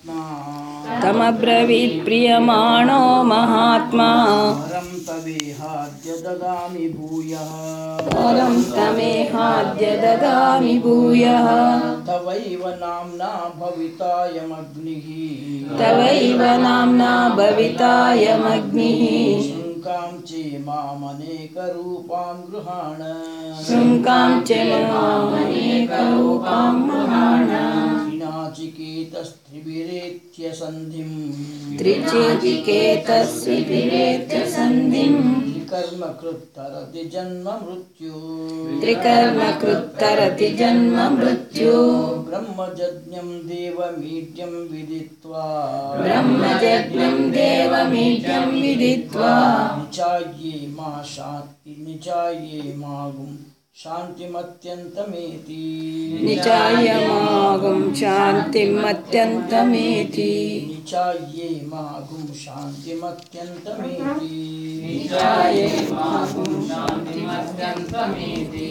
महात्मा तमब्रवीत् प्रियमाणो महात्मा वरं तवेहाद्य ददामि भूयः परं तमेहाद्य ददामि भूयः तवैव नाम्ना भवितायमग्निः तवैव नाम्ना भवितायमग्निः शृङ्कां चेमामनेकरूपां गृहाण शृङ्कां च मामनेकरूपां गृहाण त्रिनाचिकेतस्त्रिभिरेत्य सन्धिम् त्रिचेतिकेतस्विभिरेत्य सन्धिम् त्रिकर्मकृत्तरति जन्म मृत्यु त्रिकर्मकृत्तरति जन्म मृत्यु ब्रह्मजज्ञं देवमीड्यं विदित्वा ब्रह्मजज्ञं देवमीड्यं विदित्वा निचाये मा शान्ति निचाये मागुं शान्तिमत्यन्तमेति निचायमागुं शान्तिमत्यन्तमेति निचाये मागुं शान्तिमत्यन्तमेति निचायमागुं शान्तिमत्यन्तमेति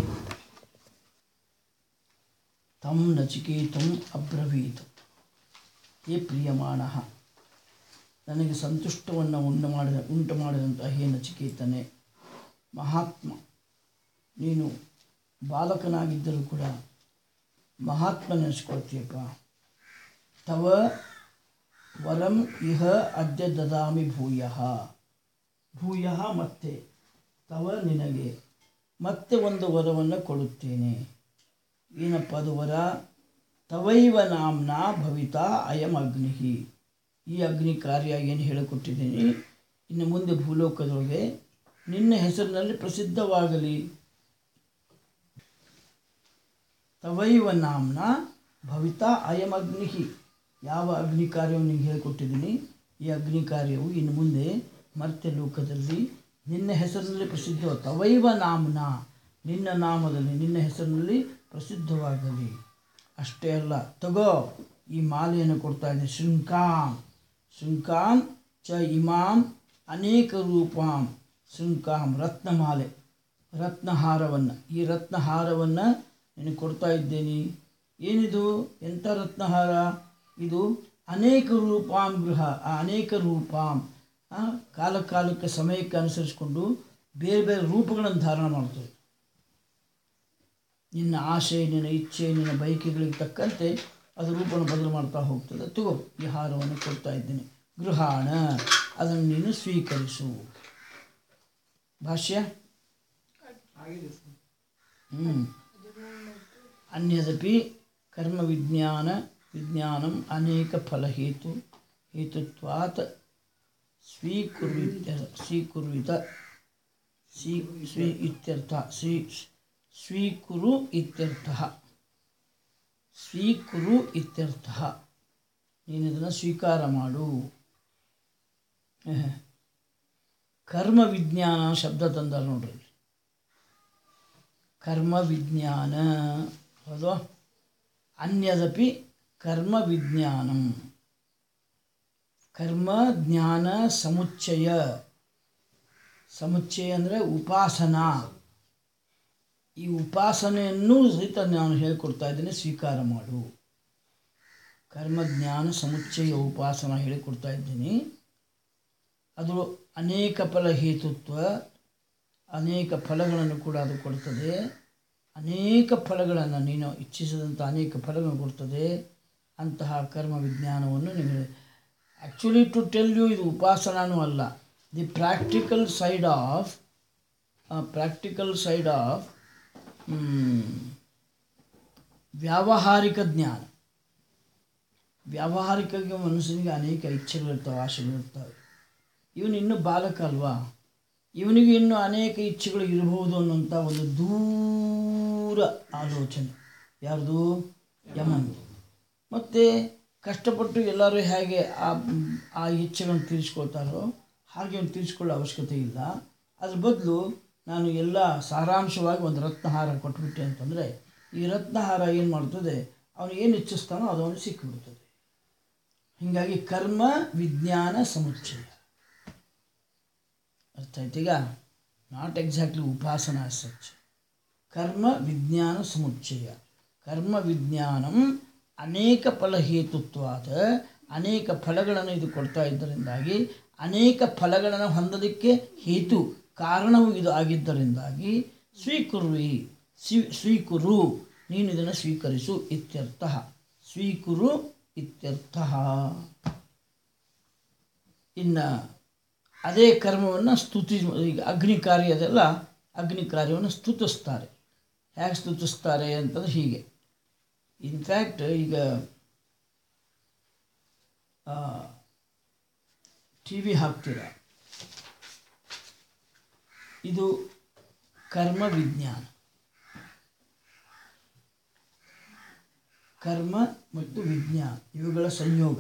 तं ನಚಿಕೇತಂ ಅಬ್ರವೀತ್ ಹೇ ಪ್ರಿಯಮಾಣ ನನಗೆ ಸಂತುಷ್ಟವನ್ನು ಉಂಟು ಮಾಡಿದ ಉಂಟು ಮಾಡಿದಂಥ ಹೇ ನಚಿಕೇತನೆ ಮಹಾತ್ಮ ನೀನು ಬಾಲಕನಾಗಿದ್ದರೂ ಕೂಡ ಮಹಾತ್ಮ ನೆನೆಸ್ಕೊಳ್ತೀಯಪ್ಪ ತವ ವರಂ ಇಹ ಅದ್ಯ ದದಾಮಿ ಭೂಯ ಭೂಯ ಮತ್ತೆ ತವ ನಿನಗೆ ಮತ್ತೆ ಒಂದು ವರವನ್ನು ಕೊಡುತ್ತೇನೆ ಏನಪ್ಪ ಅದು ವರ ತವೈವ ನಾಮ್ನ ಭವಿತಾ ಅಯಂ ಅಗ್ನಿ ಈ ಅಗ್ನಿ ಕಾರ್ಯ ಏನು ಹೇಳಿಕೊಟ್ಟಿದ್ದೀನಿ ಇನ್ನು ಮುಂದೆ ಭೂಲೋಕದೊಳಗೆ ನಿನ್ನ ಹೆಸರಿನಲ್ಲಿ ಪ್ರಸಿದ್ಧವಾಗಲಿ ತವೈವ ನಾಮ್ನ ಭವಿತಾ ಅಯಂ ಅಗ್ನಿ ಯಾವ ಅಗ್ನಿ ಕಾರ್ಯವನ್ನು ನಿನಗೆ ಹೇಳಿಕೊಟ್ಟಿದ್ದೀನಿ ಈ ಅಗ್ನಿ ಕಾರ್ಯವು ಇನ್ನು ಮುಂದೆ ಮರ್ತ್ಯ ಲೋಕದಲ್ಲಿ ನಿನ್ನ ಹೆಸರಿನಲ್ಲಿ ಪ್ರಸಿದ್ಧ ತವೈವ ನಾಮ್ನ ನಿನ್ನ ನಾಮದಲ್ಲಿ ನಿನ್ನ ಹೆಸರಿನಲ್ಲಿ ಪ್ರಸಿದ್ಧವಾಗಲಿ ಅಷ್ಟೇ ಅಲ್ಲ ತಗೋ ಈ ಮಾಲೆಯನ್ನು ಕೊಡ್ತಾ ಇದ್ದೀನಿ ಶೃಂಕಾಂ ಶೃಂಕಾಂ ಚ ಇಮಾಂ ಅನೇಕ ರೂಪಾಂ ಶೃಂಕಾಂ ರತ್ನಮಾಲೆ ರತ್ನಹಾರವನ್ನು ಈ ರತ್ನಹಾರವನ್ನು ನಿನಗೆ ಕೊಡ್ತಾ ಇದ್ದೇನೆ ಏನಿದು ಎಂಥ ರತ್ನಹಾರ ಇದು ಅನೇಕ ರೂಪಾಂ ಗೃಹ ಆ ಅನೇಕ ರೂಪಾಂ ಆ, ಕಾಲ ಕಾಲಕ್ಕೆ ಸಮಯಕ್ಕೆ ಅನುಸರಿಸಿಕೊಂಡು ಬೇರೆ ಬೇರೆ ರೂಪಗಳನ್ನು ಧಾರಣ ಮಾಡ್ತದೆ ನಿನ್ನ ಆಸೆ ನಿನ್ನ ಇಚ್ಛೆ ನಿನ್ನ ಬಯಕೆಗಳಿಗೆ ತಕ್ಕಂತೆ ಅದು ರೂಪವನ್ನು ಬದಲು ಮಾಡ್ತಾ ಹೋಗ್ತದೆ ತಗೋ ಈ ಹಾರವನ್ನು ಕೊಡ್ತಾ ಇದ್ದೀನಿ ಗೃಹಾಣ ಅದನ್ನು ನೀನು ಸ್ವೀಕರಿಸು ಭಾಷ್ಯ ಹ್ಞೂ ಅನ್ಯದಪಿ ಕರ್ಮ ವಿಜ್ಞಾನ ವಿಜ್ಞಾನಂ ಅನೇಕ ಫಲಹೇತು ಹೇತುತ್ವಾತ್ ಸ್ವೀಕುರ್ವಿತ್ಯ ಸ್ವೀಕುರ್ವಿತ ಸ್ವೀ ಸ್ವೀ ಇತ್ಯರ್ಥ ಸ್ವೀ ಸ್ವೀಕುರು ಇತ್ಯರ್ಥ ಸ್ವೀಕುರು ಇತ್ಯರ್ಥ ನೀನು ಇದನ್ನು ಸ್ವೀಕಾರ ಮಾಡು ಆಹ್. ಕರ್ಮ ವಿಜ್ಞಾನ ಶಬ್ದ ತಂದಾರ ನೋಡ್ರಿ ಇಲ್ಲಿ. ಕರ್ಮ ವಿಜ್ಞಾನ ಹೌದು ಅನ್ಯದಪಿ ಕರ್ಮ ವಿಜ್ಞಾನಂ ಕರ್ಮ ಜ್ಞಾನ ಸಮುಚ್ಚಯ ಸಮುಚ್ಚಯ ಅಂದರೆ ಉಪಾಸನಾ ಈ ಉಪಾಸನೆಯನ್ನು ಸಹಿತ ನಾನು ಹೇಳಿಕೊಡ್ತಾ ಇದ್ದೇನೆ ಸ್ವೀಕಾರ ಮಾಡು ಕರ್ಮಜ್ಞಾನ ಸಮುಚ್ಚಯ ಉಪಾಸನ ಹೇಳಿಕೊಡ್ತಾ ಇದ್ದೀನಿ ಅದು ಅನೇಕ ಫಲ ಹೇತುತ್ವ ಅನೇಕ ಫಲಗಳನ್ನು ಕೂಡ ಅದು ಕೊಡ್ತದೆ ಅನೇಕ ಫಲಗಳನ್ನು ನೀನು ಇಚ್ಛಿಸಿದಂಥ ಅನೇಕ ಫಲಗಳನ್ನು ಕೊಡ್ತದೆ ಅಂತಹ ಕರ್ಮ ವಿಜ್ಞಾನವನ್ನು ನಿಮಗೆ ಆ್ಯಕ್ಚುಲಿ ಟು ಟೆಲ್ ಯು ಇದು ಉಪಾಸನಾನೂ ಅಲ್ಲ the practical side of practical side of ವ್ಯಾವಹಾರಿಕ ಜ್ಞಾನ ವ್ಯಾವಹಾರಿಕವಾಗಿ ಮನುಷ್ಯನಿಗೆ ಅನೇಕ ಇಚ್ಛೆಗಳಿರ್ತವೆ ಆಸೆಗಳಿರ್ತವೆ ಇವನು ಇನ್ನೂ ಬಾಲಕ ಅಲ್ವಾ ಇವನಿಗೆ ಇನ್ನೂ ಅನೇಕ ಇಚ್ಛೆಗಳು ಇರಬಹುದು ಅನ್ನೋಂಥ ಒಂದು ದೂರ ಆಲೋಚನೆ ಯಾರ್ದು ಯಮನ್ ಮತ್ತು ಕಷ್ಟಪಟ್ಟು ಎಲ್ಲರೂ ಹೇಗೆ ಆ ಆ ಇಚ್ಛೆಗಳನ್ನು ತೀರಿಸ್ಕೊಳ್ತಾರೋ ಹಾಗೆ ಅವ್ನು ತೀರಿಸ್ಕೊಳ್ಳೋ ಅವಶ್ಯಕತೆ ಇಲ್ಲ ಅದ್ರ ಬದಲು ನಾನು ಎಲ್ಲ ಸಾರಾಂಶವಾಗಿ ಒಂದು ರತ್ನಹಾರ ಕೊಟ್ಬಿಟ್ಟೆ ಅಂತಂದರೆ ಈ ರತ್ನಹಾರ ಏನು ಮಾಡ್ತದೆ ಅವನು ಏನು ಇಚ್ಛಿಸ್ತಾನೋ ಅದು ಅವನು ಸಿಕ್ಕಿಬಿಡ್ತದೆ ಹೀಗಾಗಿ ಕರ್ಮ ವಿಜ್ಞಾನ ಸಮುಚ್ಚಯ ಅರ್ಥ ಆಯ್ತೀಗ ನಾಟ್ ಎಕ್ಸಾಕ್ಟ್ಲಿ ಉಪಾಸನಾ ಸಚ್ ಕರ್ಮ ವಿಜ್ಞಾನ ಸಮುಚ್ಚಯ ಕರ್ಮ ವಿಜ್ಞಾನಂ ಅನೇಕ ಫಲ ಹೇತುತ್ವಾದ ಅನೇಕ ಫಲಗಳನ್ನು ಇದು ಕೊಡ್ತಾ ಇದ್ದರಿಂದಾಗಿ ಅನೇಕ ಫಲಗಳನ್ನು ಹೊಂದಲಿಕ್ಕೆ ಹೇತು ಕಾರಣವು ಇದು ಆಗಿದ್ದರಿಂದಾಗಿ ಸ್ವೀಕುರ್ವಿ ಸ್ವೀ ಸ್ವೀಕುರು ನೀನು ಇದನ್ನು ಸ್ವೀಕರಿಸು ಇತ್ಯರ್ಥ ಸ್ವೀಕುರು ಇತ್ಯರ್ಥ ಇನ್ನು ಅದೇ ಕರ್ಮವನ್ನು ಸ್ತುತಿ ಈಗ ಅಗ್ನಿ ಕಾರ್ಯ ಅದೆಲ್ಲ ಅಗ್ನಿ ಕಾರ್ಯವನ್ನು ಸ್ತುತಿಸ್ತಾರೆ ಹೇಗೆ ಸ್ತುತಿಸ್ತಾರೆ ಅಂತಂದ್ರೆ ಹೀಗೆ ಇನ್ಫ್ಯಾಕ್ಟ್ ಈಗ ಟಿ ವಿ ಹಾಕ್ತೀರ ಇದು ಕರ್ಮ ವಿಜ್ಞಾನ ಕರ್ಮ ಮತ್ತು ವಿಜ್ಞಾನ ಇವುಗಳ ಸಂಯೋಗ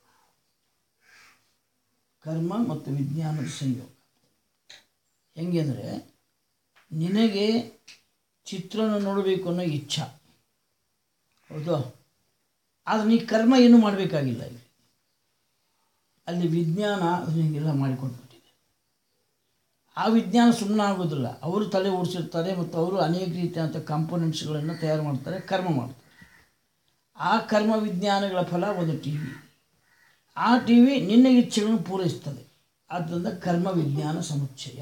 ಕರ್ಮ ಮತ್ತು ವಿಜ್ಞಾನದ ಸಂಯೋಗ ಹೆಂಗೆ ಅಂದರೆ ನಿನಗೆ ಚಿತ್ರನ ನೋಡಬೇಕು ಅನ್ನೋ ಇಚ್ಛಾ ಹೌದು ಆದರೆ ನೀ ಕರ್ಮ ಏನೂ ಮಾಡಬೇಕಾಗಿಲ್ಲ ಇಲ್ಲಿ ಅಲ್ಲಿ ವಿಜ್ಞಾನ ನಿನಗೆಲ್ಲ ಮಾಡಿಕೊಟ್ಬಿಟ್ಟಿದೆ ಆ ವಿಜ್ಞಾನ ಸುಮ್ಮನೆ ಆಗೋದಿಲ್ಲ ಅವರು ತಲೆ ಓಡಿಸಿರ್ತಾರೆ ಮತ್ತು ಅವರು ಅನೇಕ ರೀತಿಯಾದಂಥ ಕಾಂಪೊನೆಂಟ್ಸ್ಗಳನ್ನು ತಯಾರು ಮಾಡ್ತಾರೆ ಕರ್ಮ ಮಾಡ್ತಾರೆ ಆ ಕರ್ಮ ವಿಜ್ಞಾನಗಳ ಫಲ ಒಂದು ಟಿ ವಿ ಆ ಟಿ ವಿ ನಿನ್ನ ಇಚ್ಛೆಗಳನ್ನು ಪೂರೈಸ್ತದೆ ಆದ್ದರಿಂದ ಕರ್ಮ ವಿಜ್ಞಾನ ಸಮುಚ್ಚಯ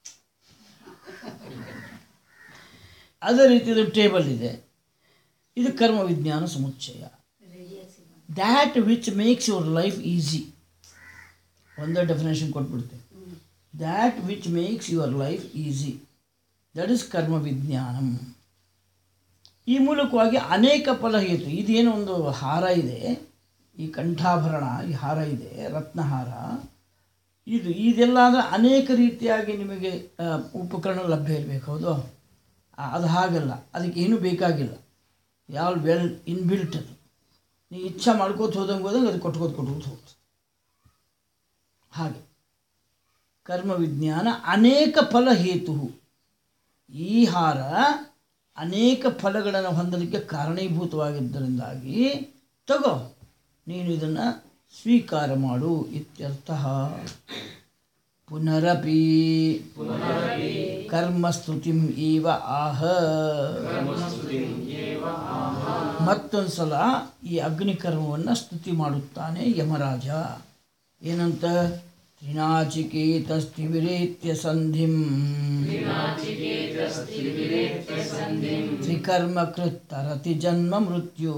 ಅದೇ ರೀತಿ ಇದು ಟೇಬಲ್ ಇದೆ ಇದು ಕರ್ಮ ವಿಜ್ಞಾನ ಸಮುಚ್ಚಯ that which makes your life easy ಒಂದೇ ಡೆಫಿನೇಷನ್ ಕೊಟ್ಬಿಡ್ತೇನೆ that which makes your life easy that is ಕರ್ಮ ವಿಜ್ಞಾನಂ ಈ ಮೂಲಕವಾಗಿ ಅನೇಕ ಫಲ ಹೇತು ಇದೇನು ಒಂದು ಹಾರ ಇದೆ ಈ ಕಂಠಾಭರಣ ಈ ಹಾರ ಇದೆ ರತ್ನಹಾರ ಇದು ಇದೆಲ್ಲ ಅಂದರೆ ಅನೇಕ ರೀತಿಯಾಗಿ ನಿಮಗೆ ಆ, ಉಪಕರಣ ಲಭ್ಯ ಇರಬೇಕು ಹೌದು ಆ, ಅದು ಹಾಗಲ್ಲ ಅದಕ್ಕೆ ಏನೂ ಬೇಕಾಗಿಲ್ಲ ಯಾವ ವೆಲ್ ಇನ್ಬಿಲ್ಟ್ ಅದು ನೀ ಇಚ್ಛಾ ಮಾಡ್ಕೋತ ಹೋದಂಗೆ ಹೋದಂಗೆ ಅದು ಕೊಟ್ಕೋತ ಕೊಟ್ಕೋತ ಹೋಗ್ತದೆ ಹಾಗೆ ಕರ್ಮ ವಿಜ್ಞಾನ ಅನೇಕ ಫಲ ಹೇತು ಈ ಹಾರ ಅನೇಕ ಫಲಗಳನ್ನು ಹೊಂದಲಿಕ್ಕೆ ಕಾರಣೀಭೂತವಾಗಿದ್ದರಿಂದಾಗಿ ತಗೋ ನೀನು ಇದನ್ನು ಸ್ವೀಕಾರ ಮಾಡು ಇತ್ಯರ್ಥ ಪುನರಪಿ ಕರ್ಮಸ್ತುತಿಂ ಇವ ಆಹ ಮತ್ತೊಂದು ಸಲ ಈ ಅಗ್ನಿಕರ್ಮವನ್ನು ಸ್ತುತಿ ಮಾಡುತ್ತಾನೆ ಯಮರಾಜ ಏನಂತ ತ್ರಿನಾಚಿಕೇತಸ್ತಿವಿರೇತ್ಯ ಸಂಧಿಂ ತ್ರಿಕರ್ಮ ಕೃತ್ತರತಿ ಜನ್ಮ ಮೃತ್ಯು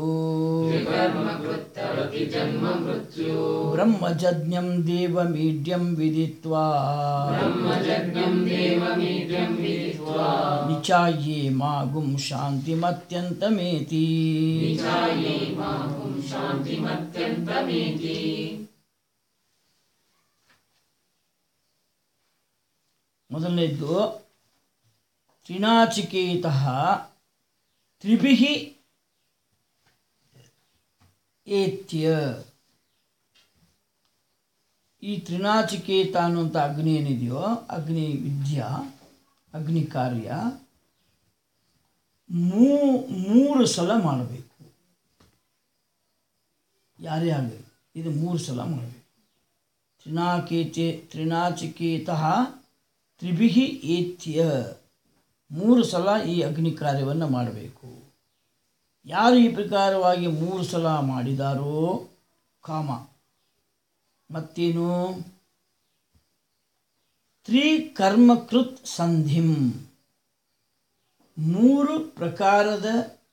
ಬ್ರಹ್ಮಜಜ್ಞಂ ದೇವಮೀಡ್ಯಂ ವಿದಿತ್ವಾ ನಿಚಾಯೇ ಮಾಗುಂ ಶಾಂತಿಮತ್ಯಂತಮೇತಿ ಮೊದಲನೇದ್ದು ತ್ರಿನಾಚಿಕೇತ ತ್ರಿಭಿ ಏತ್ಯ ಈ ತ್ರಿನಾಚಿಕೇತ ಅನ್ನುವಂಥ ಅಗ್ನಿ ಏನಿದೆಯೋ ಅಗ್ನಿ ವಿದ್ಯಾ ಅಗ್ನಿ ಕಾರ್ಯ ಮೂ ಮೂರು ಸಲ ಮಾಡಬೇಕು ಯಾರೇ ಆಗಲಿ ಇದು ಮೂರು ಸಲ ಮಾಡಬೇಕು ತ್ರಿನಾಕೇತೆ ತ್ರಿನಾಚಿಕೇತ ತ್ರಿಭಿ ಏತ್ಯ ಮೂರು ಸಲ ಈ ಅಗ್ನಿ ಕಾರ್ಯವನ್ನು ಮಾಡಬೇಕು ಯಾರು ಈ ಪ್ರಕಾರವಾಗಿ ಮೂರು ಸಲ ಮಾಡಿದಾರೋ ಕಾಮ ಮತ್ತೇನು ತ್ರಿಕರ್ಮಕೃತ್ ಸಂಧಿಂ ಮೂರು ಪ್ರಕಾರದ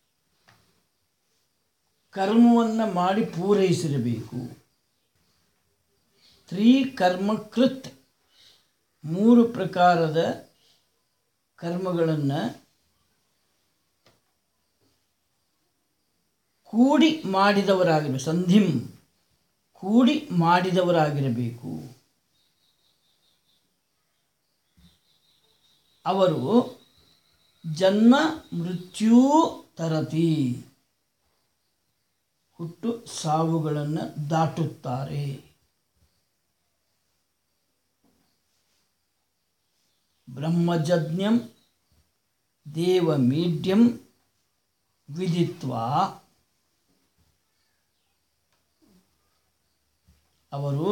ಕರ್ಮವನ್ನು ಮಾಡಿ ಪೂರೈಸಿರಬೇಕು ತ್ರಿಕರ್ಮಕೃತ್ ಮೂರು ಪ್ರಕಾರದ ಕರ್ಮಗಳನ್ನು ಕೂಡಿ ಮಾಡಿದವರಾಗಿರಬೇಕು ಸಂಧಿಂ ಕೂಡಿ ಮಾಡಿದವರಾಗಿರಬೇಕು ಅವರು ಜನ್ಮ ಮೃತ್ಯೂ ತರತಿ ಹುಟ್ಟು ಸಾವುಗಳನ್ನು ದಾಟುತ್ತಾರೆ ಬ್ರಹ್ಮಜಜ್ಞಂ ದೇವಮೀಡ್ಯಂ ವಿದಿತ್ವಾ ಅವರು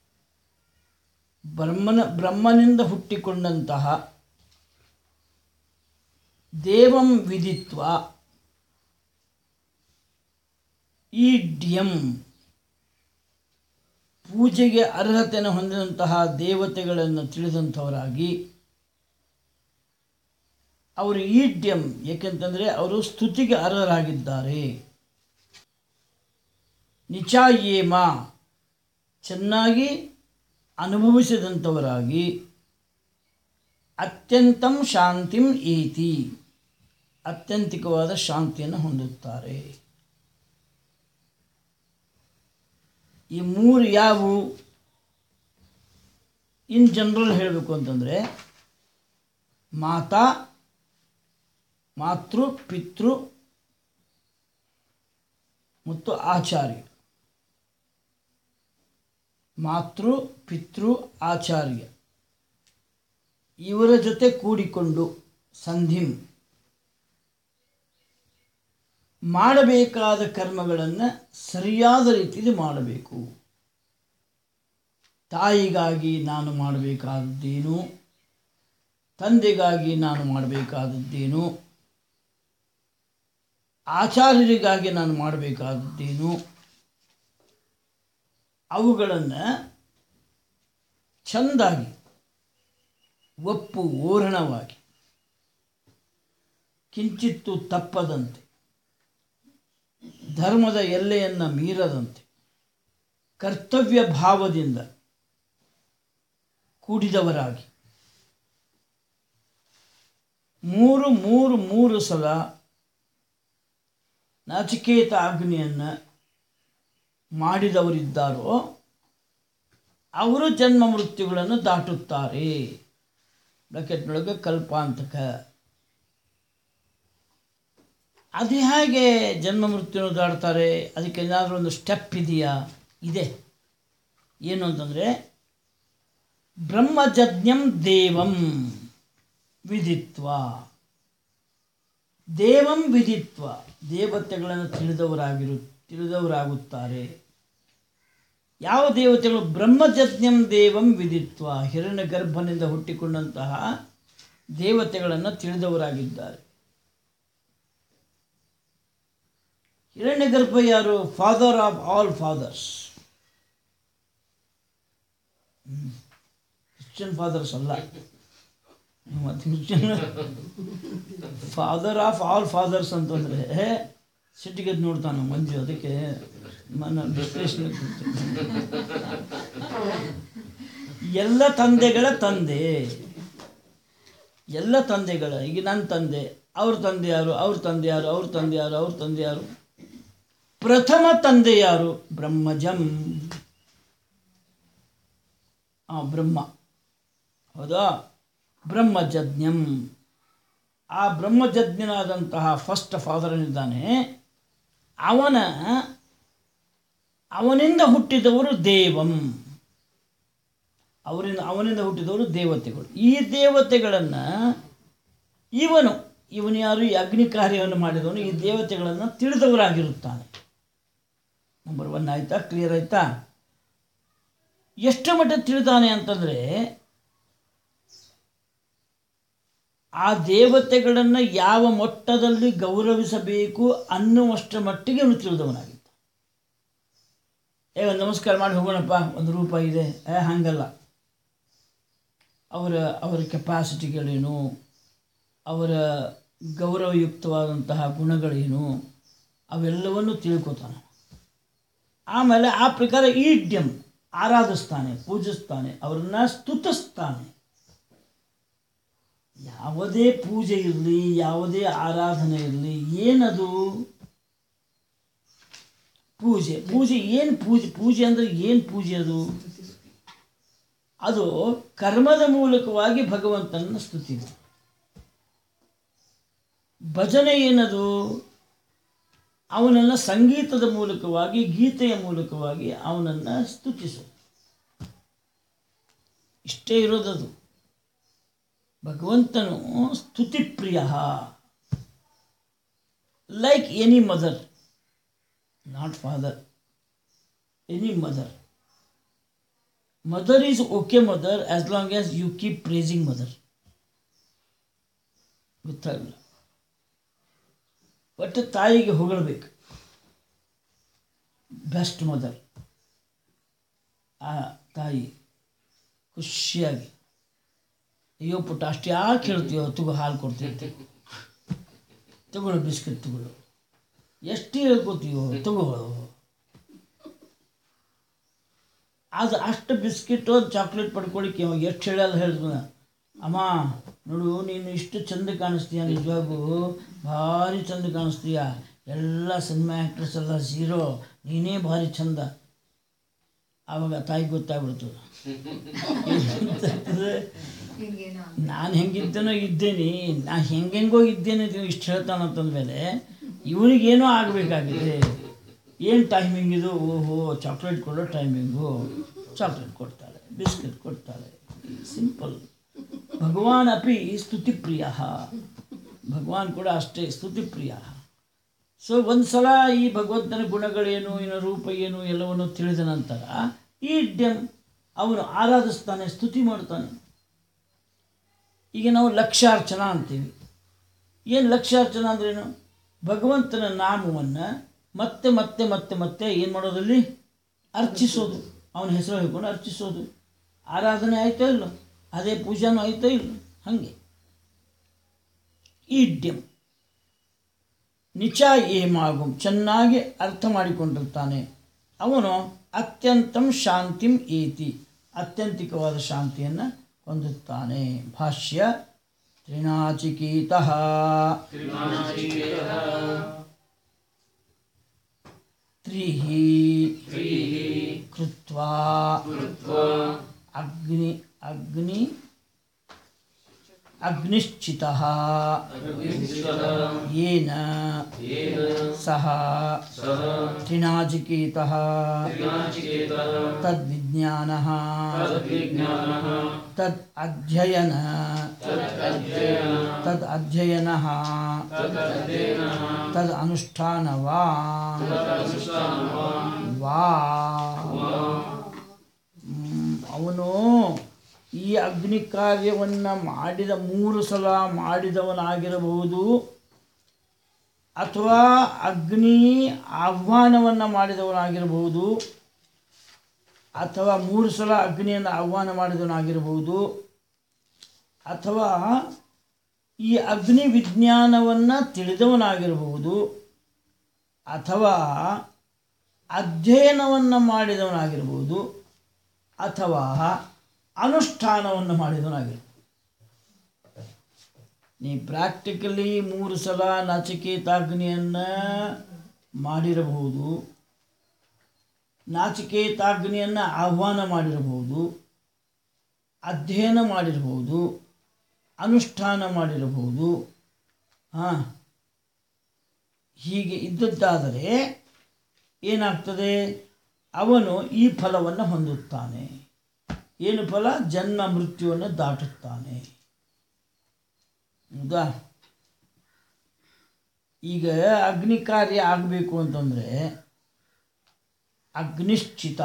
ಬ್ರಹ್ಮನ ಬ್ರಹ್ಮನಿಂದ ಹುಟ್ಟಿಕೊಂಡಂತಹ ದೇವಂ ವಿದಿತ್ವ ಈಡ್ಯಂ ಪೂಜೆಗೆ ಅರ್ಹತೆಯನ್ನು ಹೊಂದಿದಂತಹ ದೇವತೆಗಳನ್ನು ತಿಳಿದಂಥವರಾಗಿ ಅವರು ಈಡ್ಯಂ ಏಕೆಂತಂದರೆ ಅವರು ಸ್ತುತಿಗೆ ಅರ್ಹರಾಗಿದ್ದಾರೆ ನಿಚಾಯೇಮ ಚೆನ್ನಾಗಿ ಅನುಭವಿಸಿದಂಥವರಾಗಿ ಅತ್ಯಂತಂ ಶಾಂತಿಂ ಏತಿ ಅತ್ಯಂತಿಕವಾದ ಶಾಂತಿಯನ್ನು ಹೊಂದುತ್ತಾರೆ ಈ ಮೂರು ಯಾವುವು ಇನ್ ಜನರಲ್ ಹೇಳಬೇಕು ಅಂತಂದರೆ ಮಾತಾ ಮಾತೃ ಪಿತೃ ಮತ್ತು ಆಚಾರ್ಯ ಮಾತೃ ಪಿತೃ ಆಚಾರ್ಯ ಇವರ ಜೊತೆ ಕೂಡಿಕೊಂಡು ಸಂಧಿಂ ಮಾಡಬೇಕಾದ ಕರ್ಮಗಳನ್ನು ಸರಿಯಾದ ರೀತಿಯಲ್ಲಿ ಮಾಡಬೇಕು ತಾಯಿಗಾಗಿ ನಾನು ಮಾಡಬೇಕಾದದ್ದೇನು ತಂದೆಗಾಗಿ ನಾನು ಮಾಡಬೇಕಾದದ್ದೇನು ಆಚಾರ್ಯರಿಗಾಗಿ ನಾನು ಮಾಡಬೇಕಾದದ್ದೇನು ಅವುಗಳನ್ನು ಚೆಂದಾಗಿ ಒಪ್ಪು ಓರಣವಾಗಿ ಕಿಂಚಿತ್ತು ತಪ್ಪದಂತೆ ಧರ್ಮದ ಎಲ್ಲೆಯನ್ನು ಮೀರದಂತೆ ಕರ್ತವ್ಯ ಭಾವದಿಂದ ಕೂಡಿದವರಾಗಿ ಮೂರು ಮೂರು ಮೂರು ಸಲ ನಾಚಿಕೇತ ಅಗ್ನಿಯನ್ನು ಮಾಡಿದವರಿದ್ದಾರೋ ಅವರು ಜನ್ಮ ಮೃತ್ಯುಗಳನ್ನು ದಾಟುತ್ತಾರೆ ಬ್ರಾಕೆಟ್ನೊಳಗೆ ಕಲ್ಪಾಂತಕ ಅದು ಹೇಗೆ ಜನ್ಮ ಮೃತ್ಯುನ ದಾಡ್ತಾರೆ ಅದಕ್ಕೆ ಏನಾದರೂ ಒಂದು ಸ್ಟೆಪ್ ಇದೆಯಾ ಇದೆ ಏನು ಅಂತಂದರೆ ಬ್ರಹ್ಮಜಜ್ಞಂ ದೇವಂ ವಿದಿತ್ವ ದೇವಂ ವಿದಿತ್ವ ದೇವತೆಗಳನ್ನು ತಿಳಿದವರಾಗಿರು ತಿಳಿದವರಾಗುತ್ತಾರೆ ಯಾವ ದೇವತೆಗಳು ಬ್ರಹ್ಮಜಜ್ಞಂ ದೇವಂ ವಿದಿತ್ವ ಹಿರಣ್ಯ ಗರ್ಭನಿಂದ ಹುಟ್ಟಿಕೊಂಡಂತಹ ದೇವತೆಗಳನ್ನು ತಿಳಿದವರಾಗಿದ್ದಾರೆ ಹಿರಣ್ಯ ಗರ್ಭ ಯಾರು father of all fathers Christian fathers ಅಲ್ಲ ಮತ್ತು Christian father of all fathers ಅಂತಂದರೆ ಸಿಟ್ಟಿಗೆ ನೋಡ್ತಾನೆ ಮಂಜು ಅದಕ್ಕೆ ಮನ ವಿಶ್ಲೇಷಣೆ ಎಲ್ಲ ತಂದೆಗಳ ತಂದೆ ಎಲ್ಲ ತಂದೆಗಳ ಈಗ ನನ್ನ ತಂದೆ ಅವ್ರ ತಂದೆ ಯಾರು ಅವ್ರ ತಂದೆ ಯಾರು ಅವ್ರ ತಂದೆ ಯಾರು ಅವ್ರ ತಂದೆ ಯಾರು ಪ್ರಥಮ ತಂದೆ ಯಾರು ಬ್ರಹ್ಮಜಂ ಆ ಬ್ರಹ್ಮ ಹೌದಾ ಬ್ರಹ್ಮಜಜ್ಞಂ ಆ ಬ್ರಹ್ಮಜಜ್ಞನಾದಂತಹ ಫಸ್ಟ್ ಫಾದರನಿದ್ದಾನೆ ಅವನ ಅವನಿಂದ ಹುಟ್ಟಿದವರು ದೇವಂ ಅವರಿಂದ ಅವನಿಂದ ಹುಟ್ಟಿದವರು ದೇವತೆಗಳು ಈ ದೇವತೆಗಳನ್ನು ಇವನು ಇವನು ಯಾರು ಈ ಅಗ್ನಿ ಕಾರ್ಯವನ್ನು ಮಾಡಿದವನು ಈ ದೇವತೆಗಳನ್ನು ತಿಳಿದವರಾಗಿರುತ್ತಾನೆ ನಂಬರ್ ಒನ್ ಆಯ್ತಾ ಕ್ಲಿಯರ್ ಆಯ್ತಾ ಎಷ್ಟು ಮಟ್ಟ ತಿಳಿದಾನೆ ಅಂತಂದರೆ ಆ ದೇವತೆಗಳನ್ನು ಯಾವ ಮಟ್ಟದಲ್ಲಿ ಗೌರವಿಸಬೇಕು ಅನ್ನುವಷ್ಟರ ಮಟ್ಟಿಗೆ ಅವನು ತಿಳಿದವನಾಗಿದ್ದ ಏ ಒಂದು ನಮಸ್ಕಾರ ಮಾಡಿ ಹೋಗೋಣಪ್ಪ ಒಂದು ರೂಪ ಇದೆ ಏ ಹಾಗಲ್ಲ ಅವರ ಅವರ ಕೆಪಾಸಿಟಿಗಳೇನು ಅವರ ಗೌರವಯುಕ್ತವಾದಂತಹ ಗುಣಗಳೇನು ಅವೆಲ್ಲವನ್ನು ತಿಳ್ಕೊತಾನೆ ಆಮೇಲೆ ಆ ಪ್ರಕಾರ ಈಡ್ಯಂ ಆರಾಧಿಸ್ತಾನೆ ಪೂಜಿಸ್ತಾನೆ ಅವರನ್ನು ಸ್ತುತಿಸ್ತಾನೆ ಯಾವುದೇ ಪೂಜೆ ಇರಲಿ ಯಾವುದೇ ಆರಾಧನೆ ಇರಲಿ ಏನದು ಪೂಜೆ ಪೂಜೆ ಏನು ಪೂಜೆ ಪೂಜೆ ಅಂದರೆ ಏನು ಪೂಜೆ ಅದು ಅದು ಕರ್ಮದ ಮೂಲಕವಾಗಿ ಭಗವಂತನನ್ನು ಸ್ತುತಿ ಭಜನೆ ಏನದು ಅವನನ್ನು ಸಂಗೀತದ ಮೂಲಕವಾಗಿ ಗೀತೆಯ ಮೂಲಕವಾಗಿ ಅವನನ್ನು ಸ್ತುತಿಸು ಇಷ್ಟೇ ಇರೋದದು ಭಗವಂತನು ಸ್ತುತಿಪ್ರಿಯ like any mother not father any mother mother is okay mother as long as you keep praising mother ಗೊತ್ತಾಗಲ್ಲ ಬಟ್ ತಾಯಿಗೆ ಹೊಗಳಬೇಕು ಬೆಸ್ಟ್ ಮದರ್ ಆ ತಾಯಿ ಖುಷಿಯಾಗಿ ಅಯ್ಯೋ ಪುಟ್ಟ ಅಷ್ಟು ಯಾಕೆ ಹೇಳ್ತೀಯೋ ತಗೋ ಹಾಲು ಕೊಡ್ತೀವಿ ತಗೊಳ್ಳು ಬಿಸ್ಕೆಟ್ ತಗೊಳ್ಳು ಎಷ್ಟು ಹೇಳ್ಕೊತೀವೋ ತಗೋ ಅದು ಅಷ್ಟು ಬಿಸ್ಕಿಟು ಚಾಕ್ಲೇಟ್ ಪಡ್ಕೊಳಿಕ್ಕೆ ಅವ ಎಷ್ಟು ಹೇಳಲ್ಲ ಹೇಳಿದ್ನ ಅಮ್ಮ ನೋಡು ನೀನು ಇಷ್ಟು ಚಂದ ಕಾಣಿಸ್ತೀಯ ನಿಜವಾಗೂ ಭಾರಿ ಚಂದ ಕಾಣಿಸ್ತೀಯ ಎಲ್ಲ ಸಿನಿಮಾ ಆ್ಯಕ್ಟ್ರೆಸ್ ಎಲ್ಲ ಝೀರೋ ನೀನೇ ಭಾರಿ ಚಂದ ಆವಾಗ ತಾಯಿ ಗೊತ್ತಾಗ್ಬಿಡ್ತು ನಾನು ಹೆಂಗಿದ್ದೇನೋ ಇದ್ದೇನೆ ನಾ ಹೆಂಗೆಂಗೋ ಇದ್ದೇನೆ ಅಂತ ಇಷ್ಟು ಹೇಳ್ತಾನಂತಂದಮೇಲೆ ಇವನಿಗೇನೋ ಆಗಬೇಕಾಗಿದೆ ಏನು ಟೈಮಿಂಗ್ ಇದು ಓಹೋ ಚಾಕ್ಲೇಟ್ ಕೊಡೋ ಟೈಮಿಂಗು ಚಾಕ್ಲೇಟ್ ಕೊಡ್ತಾಳೆ ಬಿಸ್ಕೆಟ್ ಕೊಡ್ತಾಳೆ ಸಿಂಪಲ್ ಭಗವಾನ್ ಅಪಿ ಸ್ತುತಿಪ್ರಿಯ ಭಗವಾನ್ ಕೂಡ ಅಷ್ಟೇ ಸ್ತುತಿಪ್ರಿಯ ಸೊ ಒಂದು ಸಲ ಈ ಭಗವಂತನ ಗುಣಗಳೇನು ಇನ್ನು ರೂಪ ಏನು ಎಲ್ಲವನ್ನು ತಿಳಿದ ನಂತರ ಈ ಡ್ಯಮ್ ಅವನು ಆರಾಧಿಸ್ತಾನೆ ಸ್ತುತಿ ಮಾಡ್ತಾನೆ ಈಗ ನಾವು ಲಕ್ಷಾರ್ಚನ ಅಂತೀವಿ ಏನು ಲಕ್ಷಾರ್ಚನ ಅಂದ್ರೇನು ಭಗವಂತನ ನಾಮವನ್ನು ಮತ್ತೆ ಮತ್ತೆ ಮತ್ತೆ ಮತ್ತೆ ಏನು ಮಾಡೋದಲ್ಲಿ ಅರ್ಚಿಸೋದು ಅವನ ಹೆಸರು ಹೇಳ್ಕೊಂಡು ಅರ್ಚಿಸೋದು ಆರಾಧನೆ ಆಯ್ತೋ ಇಲ್ಲ ಅದೇ ಪೂಜಾನೂ ಆಯ್ತೋ ಇಲ್ಲ ಹಾಗೆ ಈಡ್ಯಂ ನಿಚ ಏಮಾಗುಂ ಚೆನ್ನಾಗಿ ಅರ್ಥ ಮಾಡಿಕೊಂಡಿರ್ತಾನೆ ಅವನು ಅತ್ಯಂತಂ ಶಾಂತಿಂ ಏತಿ ಅತ್ಯಂತಿಕವಾದ ಶಾಂತಿಯನ್ನು ಹೊಂದುತ್ತಾನೆ ಭಾಷ್ಯ ತ್ರಿನಾಚಿಕೇತ ತ್ರಿಹಿ ಕೃತ್ವಾ ಅಗ್ನಿ ಅಗ್ನಿ ಅಗ್ನಿಶ್ಚಿತ येन सः त्रिनाचिकेतः तद्विज्ञानः तद् अध्ययन तद् अध्ययनः तद् अनुष्ठानवान् वा ಮ್, ಅವನು ಈ ಅಗ್ನಿ ಕಾರ್ಯವನ್ನು ಮಾಡಿದ ಮೂರು ಸಲ ಮಾಡಿದವನಾಗಿರಬಹುದು ಅಥವಾ ಅಗ್ನಿ ಆಹ್ವಾನವನ್ನು ಮಾಡಿದವನಾಗಿರಬಹುದು ಅಥವಾ ಮೂರು ಸಲ ಅಗ್ನಿಯನ್ನು ಆಹ್ವಾನ ಮಾಡಿದವನಾಗಿರಬಹುದು ಅಥವಾ ಈ ಅಗ್ನಿ ವಿಜ್ಞಾನವನ್ನು ತಿಳಿದವನಾಗಿರಬಹುದು ಅಥವಾ ಅಧ್ಯಯನವನ್ನು ಮಾಡಿದವನಾಗಿರ್ಬೋದು ಅಥವಾ ಅನುಷ್ಠಾನವನ್ನು ಮಾಡಿದವನಾಗಿರ್ಬೋದು ನೀ ಪ್ರಾಕ್ಟಿಕಲಿ ಮೂರು ಸಲ ನಾಚಿಕೇತಾಗ್ನಿಯನ್ನು ಮಾಡಿರಬಹುದು ನಾಚಿಕೇತಾಗ್ನಿಯನ್ನು ಆಹ್ವಾನ ಮಾಡಿರಬಹುದು ಅಧ್ಯಯನ ಮಾಡಿರಬಹುದು ಅನುಷ್ಠಾನ ಮಾಡಿರಬಹುದು ಹಾಂ ಹೀಗೆ ಇದ್ದದ್ದಾದರೆ ಏನಾಗ್ತದೆ ಅವನು ಈ ಫಲವನ್ನು ಹೊಂದುತ್ತಾನೆ ಏನು ಫಲ ಜನ್ಮ ಮೃತ್ಯುವನ್ನು ದಾಟುತ್ತಾನೆ ಹೌದಾ ಈಗ ಅಗ್ನಿ ಕಾರ್ಯ ಆಗಬೇಕು ಅಂತಂದರೆ ಅಗ್ನಿಶ್ಚಿತ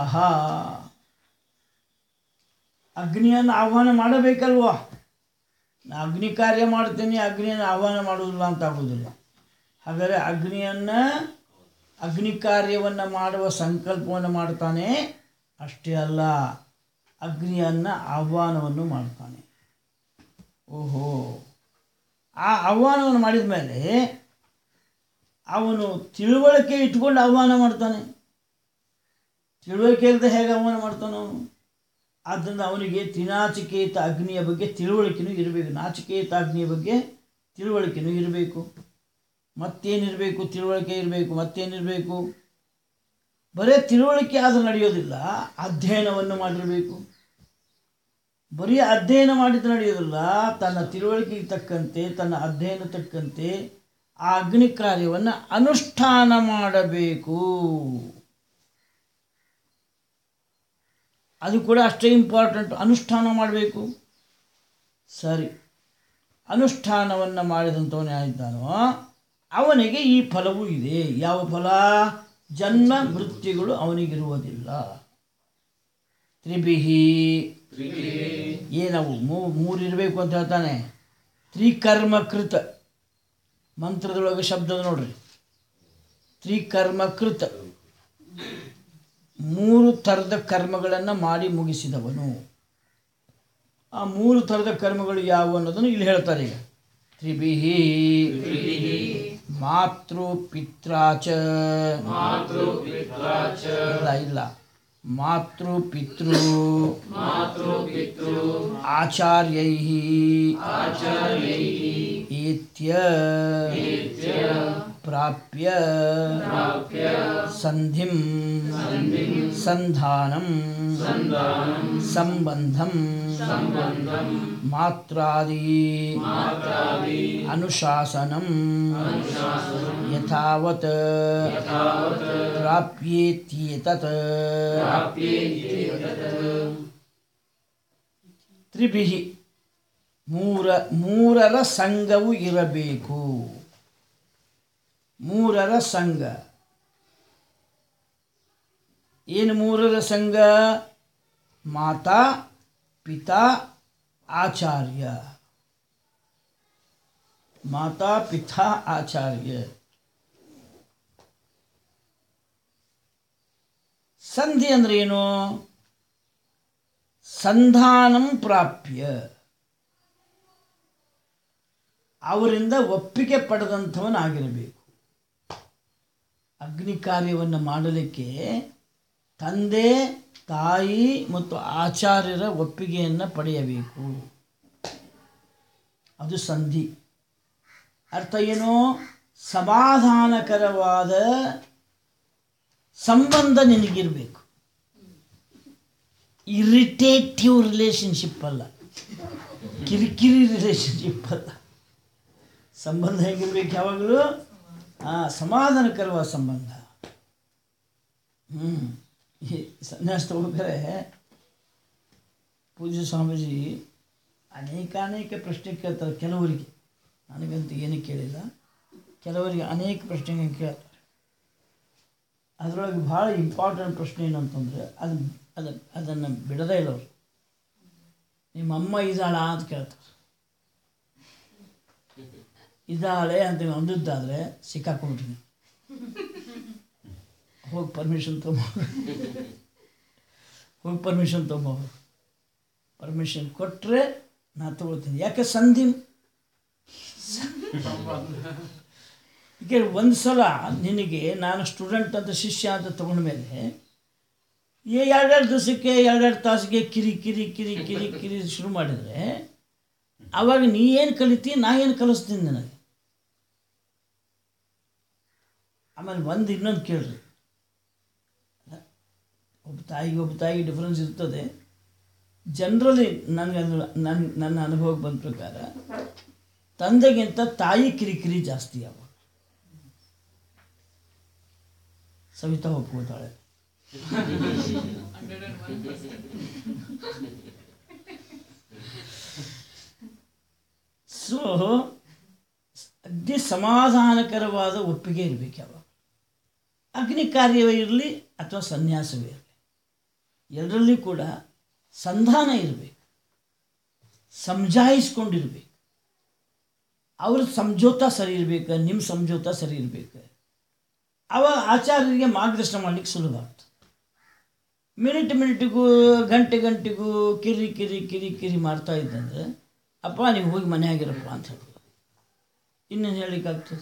ಅಗ್ನಿಯನ್ನು ಆಹ್ವಾನ ಮಾಡಬೇಕಲ್ವಾ ನಾ ಅಗ್ನಿ ಕಾರ್ಯ ಮಾಡ್ತೀನಿ ಅಗ್ನಿಯನ್ನು ಆಹ್ವಾನ ಮಾಡುವುದಿಲ್ಲ ಅಂತ ಆಗೋದಿಲ್ಲ ಹಾಗಾದರೆ ಅಗ್ನಿಯನ್ನು ಅಗ್ನಿ ಕಾರ್ಯವನ್ನು ಮಾಡುವ ಸಂಕಲ್ಪವನ್ನು ಮಾಡ್ತಾನೆ ಅಷ್ಟೇ ಅಲ್ಲ ಅಗ್ನಿಯನ್ನು ಆಹ್ವಾನವನ್ನು ಮಾಡ್ತಾನೆ ಓಹೋ ಆ ಆಹ್ವಾನವನ್ನು ಮಾಡಿದ ಮೇಲೆ ಅವನು ತಿಳುವಳಿಕೆ ಇಟ್ಕೊಂಡು ಆಹ್ವಾನ ಮಾಡ್ತಾನೆ ತಿಳುವಳಿಕೆ ಇಲ್ಲದೆ ಹೇಗೆ ಆಹ್ವಾನ ಮಾಡ್ತಾನೆ ಅವನು ಆದ್ದರಿಂದ ಅವನಿಗೆ ತ್ರಿನಾಚಿಕೇತ ಅಗ್ನಿಯ ಬಗ್ಗೆ ತಿಳುವಳಿಕೆನೂ ಇರಬೇಕು ನಾಚಿಕೇತ ಅಗ್ನಿಯ ಬಗ್ಗೆ ತಿಳುವಳಿಕೆನೂ ಇರಬೇಕು ಮತ್ತೇನಿರಬೇಕು ತಿಳುವಳಿಕೆ ಇರಬೇಕು ಮತ್ತೇನಿರಬೇಕು ಬರೇ ತಿಳುವಳಿಕೆ ಆದರೂ ನಡೆಯೋದಿಲ್ಲ ಅಧ್ಯಯನವನ್ನು ಮಾಡಿರಬೇಕು ಬರೀ ಅಧ್ಯಯನ ಮಾಡಿದ್ದು ನಡೆಯೋದಿಲ್ಲ ತನ್ನ ತಿಳುವಳಿಕೆಗೆ ತಕ್ಕಂತೆ ತನ್ನ ಅಧ್ಯಯನ ತಕ್ಕಂತೆ ಆ ಅಗ್ನಿ ಕಾರ್ಯವನ್ನು ಅನುಷ್ಠಾನ ಮಾಡಬೇಕು ಅದು ಕೂಡ ಅಷ್ಟೇ ಇಂಪಾರ್ಟೆಂಟ್ ಅನುಷ್ಠಾನ ಮಾಡಬೇಕು ಸರಿ ಅನುಷ್ಠಾನವನ್ನು ಮಾಡಿದಂಥವನು ಯಾರಿದ್ದಾನೋ ಅವನಿಗೆ ಈ ಫಲವೂ ಇದೆ ಯಾವ ಫಲ ಜನ್ಮ ಮೃತ್ಯುಗಳು ಅವನಿಗಿರುವುದಿಲ್ಲ ತ್ರಿಭಿಹಿ ಏನವು ಮೂ ಮೂರು ಇರಬೇಕು ಅಂತ ಹೇಳ್ತಾನೆ ತ್ರಿಕರ್ಮಕೃತ ಮಂತ್ರದೊಳಗೆ ಶಬ್ದದ ನೋಡ್ರಿ ತ್ರಿಕರ್ಮಕೃತ ಮೂರು ಥರದ ಕರ್ಮಗಳನ್ನು ಮಾಡಿ ಮುಗಿಸಿದವನು ಆ ಮೂರು ಥರದ ಕರ್ಮಗಳು ಯಾವುವು ಅನ್ನೋದನ್ನು ಇಲ್ಲಿ ಹೇಳ್ತಾರೆ ಈಗ ತ್ರಿಭಿಹಿ ಮಾತೃ ಪಿತ್ರಾಚ ಇಲ್ಲ ಇಲ್ಲ ಮಾತೃ ಪಿತೃ ಆಚಾರ್ಯೈ ಏತ್ಯ ಪ್ರಾಪ್ಯ ಸಂಧಿಂ ಸಂಧಾನಂ ಸಂಬಂಧಂ ಮಾತ್ರಾದಿ ಅನುಶಾಸನಂ ಯಥಾವತ್ ಪ್ರಾಪ್ಯೇತ್ಯೇತತ್ ತ್ರಿಭಿಹಿ ಮೂರ ಮೂರರ ಸಂಘವು ಇರಬೇಕು ಮೂರರ ಸಂಘ ಏನು ಮೂರರ ಸಂಘ ಮಾತಾ ಪಿತಾ ಆಚಾರ್ಯ ಮಾತಾ ಪಿತಾ ಆಚಾರ್ಯ ಸಂಧಿ ಅಂದ್ರೆ ಏನು ಸಂಧಾನಂ ಪ್ರಾಪ್ಯ ಅವರಿಂದ ಒಪ್ಪಿಗೆ ಪಡೆದಂಥವನಾಗಿರಬೇಕು ಅಗ್ನಿ ಕಾರ್ಯವನ್ನು ಮಾಡಲಿಕ್ಕೆ ತಂದೆ ತಾಯಿ ಮತ್ತು ಆಚಾರ್ಯರ ಒಪ್ಪಿಗೆಯನ್ನು ಪಡೆಯಬೇಕು ಅದು ಸಂಧಿ ಅರ್ಥ ಏನು ಸಮಾಧಾನಕರವಾದ ಸಂಬಂಧ ನಿನಗಿರಬೇಕು ಇರಿಟೇಟಿವ್ ರಿಲೇಶನ್ಶಿಪ್ ಅಲ್ಲ ಕಿರಿಕಿರಿ ರಿಲೇಶನ್ಶಿಪ್ ಅಲ್ಲ ಸಂಬಂಧ ಹೇಗಿರ್ಬೇಕು ಯಾವಾಗಲೂ ಆ ಸಮಾಧಾನಕರವಾದ ಸಂಬಂಧ ಹ್ಞೂ ಈ ಸನ್ಯಾಸ ತಗೋಬೇಕಾರೆ ಪೂಜ್ಯ ಸ್ವಾಮೀಜಿ ಅನೇಕ ಅನೇಕ ಪ್ರಶ್ನೆ ಕೇಳ್ತಾರೆ ಕೆಲವರಿಗೆ ನನಗಂತೂ ಏನು ಕೇಳಿಲ್ಲ ಕೆಲವರಿಗೆ ಅನೇಕ ಪ್ರಶ್ನೆಗಳನ್ನು ಕೇಳ್ತಾರೆ ಅದರೊಳಗೆ ಭಾಳ ಇಂಪಾರ್ಟೆಂಟ್ ಪ್ರಶ್ನೆ ಏನಂತಂದರೆ ಅದು ಅದು ಅದನ್ನು ಬಿಡದೇ ಇಲ್ಲ ಅವರು ನಿಮ್ಮ ಅಮ್ಮ ಇದ್ದಾಳ ಅಂತ ಕೇಳ್ತಾರೆ ಇದ್ದಾಳೆ ಅಂತ ಅಂದದ್ದಾದರೆ ಸಿಕ್ಕಾಕೊಂಡ್ಬಿಟ್ಟಿನಿ ಹೋಗಿ ಪರ್ಮಿಷನ್ ತೊಗೊಂಬ ಹೋಗಿ ಪರ್ಮಿಷನ್ ತೊಗೊಂಬ ಪರ್ಮಿಷನ್ ಕೊಟ್ಟರೆ ನಾ ತಗೊಳ್ತೀನಿ ಯಾಕೆ ಸಂಧಿ ಈಗ ಒಂದು ಸಲ ನಿನಗೆ ನಾನು ಸ್ಟೂಡೆಂಟ್ ಅಂತ ಶಿಷ್ಯ ಅಂತ ತಗೊಂಡ ಮೇಲೆ ಏ ಎರಡೆರಡು ದಿವಸಕ್ಕೆ ಎರಡೆರಡು ತಾಸಿಗೆ ಕಿರಿ ಕಿರಿ ಕಿರಿ ಕಿರಿ ಕಿರಿ ಶುರು ಮಾಡಿದರೆ ಆವಾಗ ನೀ ಏನು ಕಲಿತಿ ನಾ ಏನು ಕಲಿಸ್ತೀನಿ ನನಗೆ ಆಮೇಲೆ ಒಂದು ಇನ್ನೊಂದು ಕೇಳ್ರಿ ಒಬ್ಬ ತಾಯಿಗೆ ಒಬ್ಬ ತಾಯಿಗೆ ಡಿಫ್ರೆನ್ಸ್ ಇರ್ತದೆ ಜನರಲಿ ನನಗೆ ನನ್ನ ನನ್ನ ಅನುಭವಕ್ಕೆ ಬಂದ ಪ್ರಕಾರ ತಂದೆಗಿಂತ ತಾಯಿ ಕಿರಿಕಿರಿ ಜಾಸ್ತಿ ಅವ ಸವಿತಾ ಒಪ್ಕೋತಾಳೆ ಸೊ ಅಗ್ನಿ ಸಮಾಧಾನಕರವಾದ ಒಪ್ಪಿಗೆ ಇರಬೇಕು ಯಾವಾಗ ಅಗ್ನಿ ಕಾರ್ಯವೇ ಇರಲಿ ಅಥವಾ ಸನ್ಯಾಸವೇ ಇರಲಿ ಎಲ್ಲರಲ್ಲಿ ಕೂಡ ಸಂಧಾನ ಇರಬೇಕು ಸಮಜಾಯಿಸ್ಕೊಂಡಿರ್ಬೇಕು ಅವ್ರ ಸಂಜೋತ ಸರಿ ಇರಬೇಕು ನಿಮ್ಮ ಸಂಜೋತ ಸರಿ ಇರಬೇಕು ಅವಾಗ ಆಚಾರ್ಯರಿಗೆ ಮಾರ್ಗದರ್ಶನ ಮಾಡಲಿಕ್ಕೆ ಸುಲಭ ಆಗ್ತದೆ ಮಿನಿಟ್ ಮಿನಿಟಿಗೂ ಗಂಟೆ ಗಂಟೆಗೂ ಕಿರಿ ಕಿರಿ ಕಿರಿ ಕಿರಿ ಮಾಡ್ತಾ ಇದ್ದಂದ್ರೆ ಅಪ್ಪ ನೀವು ಹೋಗಿ ಮನೆಯಾಗಿರಪ್ಪ ಅಂತ ಹೇಳ್ಬೋದು ಇನ್ನೇನು ಹೇಳಲಿಕ್ಕಾಗ್ತದೆ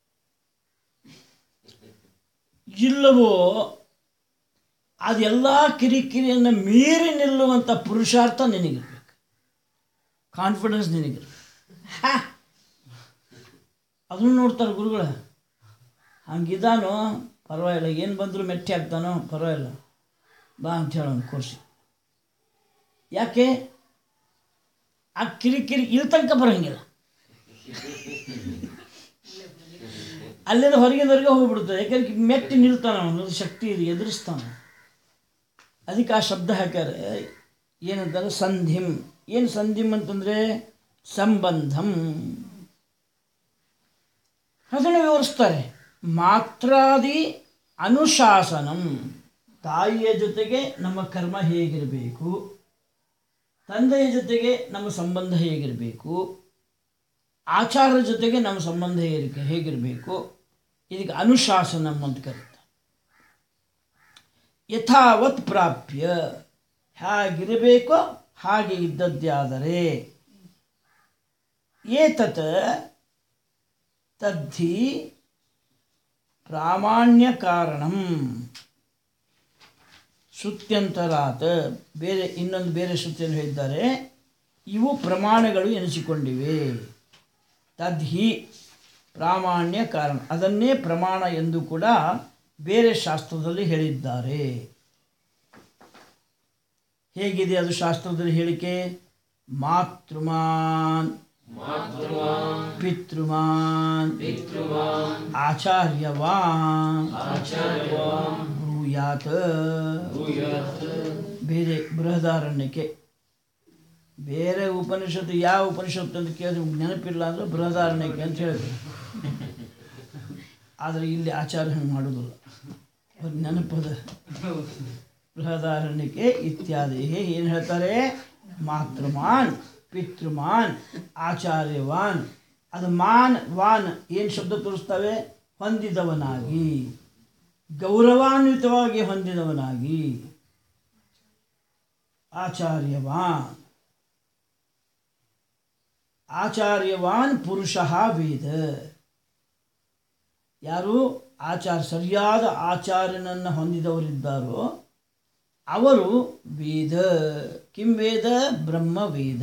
ಇಲ್ಲವೋ ಅದೆಲ್ಲ ಕಿರಿಕಿರಿಯನ್ನು ಮೀರಿ ನಿಲ್ಲುವಂಥ ಪುರುಷಾರ್ಥ ನಿನಗಿರ್ಬೇಕು ಕಾನ್ಫಿಡೆನ್ಸ್ ನಿನಗಿರ್ಬೇಕು ಹಾ ಅದನ್ನು ನೋಡ್ತಾರೆ ಗುರುಗಳ ಹಂಗಿದಾನೋ ಪರವಾಗಿಲ್ಲ ಏನು ಬಂದರೂ ಮೆಟ್ಟಿ ಆಗ್ತಾನೋ ಪರವಾಗಿಲ್ಲ ಬಾ ಅಂತ ಹೇಳೋನು ಕೂರಿಸಿ ಯಾಕೆ ಆ ಕಿರಿಕಿರಿ ಇಲ್ಲಿ ತನಕ ಬರೋಂಗಿಲ್ಲ ಅಲ್ಲಿಂದ ಹೊರಗಿನವರೆಗೆ ಹೋಗ್ಬಿಡ್ತದೆ ಯಾಕಂದ್ರೆ ಮೆಟ್ಟಿ ನಿಲ್ತಾನ ಅವನು ಶಕ್ತಿ ಇದೆ ಎದುರಿಸ್ತಾನ ಅದಕ್ಕೆ ಆ ಶಬ್ದ ಹಾಕ್ಯಾರೆ ಏನಂತಾರೆ ಸಂಧಿಂ ಏನು ಸಂಧಿಂ ಅಂತಂದರೆ ಸಂಬಂಧಂ ಅದನ್ನು ವಿವರಿಸ್ತಾರೆ ಮಾತ್ರಾದಿ ಅನುಶಾಸನಂ ತಾಯಿಯ ಜೊತೆಗೆ ನಮ್ಮ ಕರ್ಮ ಹೇಗಿರಬೇಕು ತಂದೆಯ ಜೊತೆಗೆ ನಮ್ಮ ಸಂಬಂಧ ಹೇಗಿರಬೇಕು ಆಚಾರದ ಜೊತೆಗೆ ನಮ್ಮ ಸಂಬಂಧ ಹೇಗೆ ಹೇಗಿರಬೇಕು ಇದಕ್ಕೆ ಅನುಶಾಸನಂ ಅಂತ ಕರೀತಾರೆ ಯಥಾವತ್ ಪ್ರಾಪ್ಯ ಹೇಗಿರಬೇಕೋ ಹಾಗೆ ಇದ್ದದ್ದೇ ಆದರೆ ಏತತ್ ತದ್ಧಿ ಪ್ರಾಮಾಣ್ಯ ಕಾರಣಂ ಶ್ರುತ್ಯಂತರಾತ್ ಬೇರೆ ಇನ್ನೊಂದು ಬೇರೆ ಶ್ರುತಿಯನ್ನು ಹೇಳಿದ್ದಾರೆ ಇವು ಪ್ರಮಾಣಗಳು ಎನಿಸಿಕೊಂಡಿವೆ ತದ್ಹಿ ಪ್ರಾಮಾಣ್ಯ ಕಾರಣ ಅದನ್ನೇ ಪ್ರಮಾಣ ಎಂದು ಕೂಡ ಬೇರೆ ಶಾಸ್ತ್ರದಲ್ಲಿ ಹೇಳಿದ್ದಾರೆ ಹೇಗಿದೆ ಅದು ಶಾಸ್ತ್ರದಲ್ಲಿ ಹೇಳಿಕೆ ಮಾತೃಮಾನ್ ಪಿತೃಮಾನ್ ಆಚಾರ್ಯವಾನ್ ಬ್ರೂಯಾತ್ ಬೇರೆ ಬೃಹದಾರಣ್ಯಕ್ಕೆ ಬೇರೆ ಉಪನಿಷತ್ತು ಯಾವ ಉಪನಿಷತ್ತು ಅಂತ ಕೇಳಿದ್ರೆ ನೆನಪಿಲ್ಲ ಅಂದ್ರೆ ಬೃಹದಾರಣ್ಯಕ್ಕೆ ಅಂತ ಹೇಳಿದ್ರು ಆದರೆ ಇಲ್ಲಿ ಆಚಾರ ಹಂಗೆ ಮಾಡೋದಿಲ್ಲ ಅವ್ರ ನೆನಪದ ಬೃಹದಾರಣ್ಯಕ್ಕೆ ಇತ್ಯಾದಿ ಏನು ಹೇಳ್ತಾರೆ ಮಾತೃಮಾನ್ ಪಿತೃಮಾನ್ ಆಚಾರ್ಯವಾನ್ ಅದು ಮಾನ್ ವಾನ್ ಏನು ಶಬ್ದ ತೋರಿಸ್ತವೆ ಹೊಂದಿದವನಾಗಿ ಗೌರವಾನ್ವಿತವಾಗಿ ಹೊಂದಿದವನಾಗಿ ಆಚಾರ್ಯವಾನ್ ಆಚಾರ್ಯವಾನ್ ಪುರುಷ ವೇದ ಯಾರು ಆಚಾರ ಸರಿಯಾದ ಆಚಾರ್ಯನನ್ನು ಹೊಂದಿದವರಿದ್ದಾರೋ ಅವರು ವೇದ ಕಿಂ ವೇದ ಬ್ರಹ್ಮ ವೇದ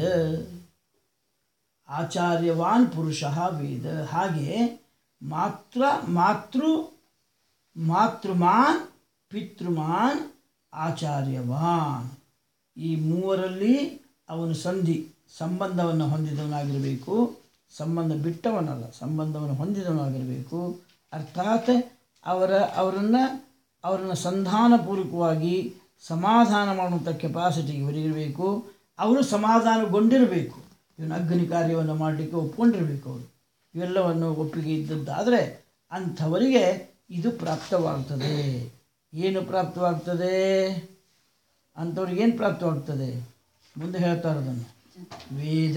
ಆಚಾರ್ಯವಾನ್ ಪುರುಷ ವೇದ ಹಾಗೆ ಮಾತ್ರ ಮಾತೃ ಮಾತೃಮಾನ್ ಪಿತೃಮಾನ್ ಆಚಾರ್ಯವಾನ್ ಈ ಮೂವರಲ್ಲಿ ಅವನು ಸಂಧಿ ಸಂಬಂಧವನ್ನು ಹೊಂದಿದವನಾಗಿರಬೇಕು ಸಂಬಂಧ ಬಿಟ್ಟವನಲ್ಲ ಸಂಬಂಧವನ್ನು ಹೊಂದಿದವನಾಗಿರಬೇಕು ಅರ್ಥಾತ್ ಅವರ ಅವರನ್ನು ಅವರನ್ನು ಸಂಧಾನಪೂರ್ವಕವಾಗಿ ಸಮಾಧಾನ ಮಾಡುವಂಥ ಕೆಪಾಸಿಟಿ ಇವರಿಗಿರಬೇಕು ಅವರು ಸಮಾಧಾನಗೊಂಡಿರಬೇಕು ಇವನು ಅಗ್ನಿ ಕಾರ್ಯವನ್ನು ಮಾಡಲಿಕ್ಕೆ ಒಪ್ಕೊಂಡಿರಬೇಕು ಅವರು ಇವೆಲ್ಲವನ್ನು ಒಪ್ಪಿಗೆ ಇದ್ದದ್ದಾದರೆ ಅಂಥವರಿಗೆ ಇದು ಪ್ರಾಪ್ತವಾಗ್ತದೆ ಏನು ಪ್ರಾಪ್ತವಾಗ್ತದೆ ಅಂಥವ್ರಿಗೆ ಏನು ಪ್ರಾಪ್ತವಾಗ್ತದೆ ಮುಂದೆ ಹೇಳ್ತಾರೆ ಅದನ್ನು ವೇದ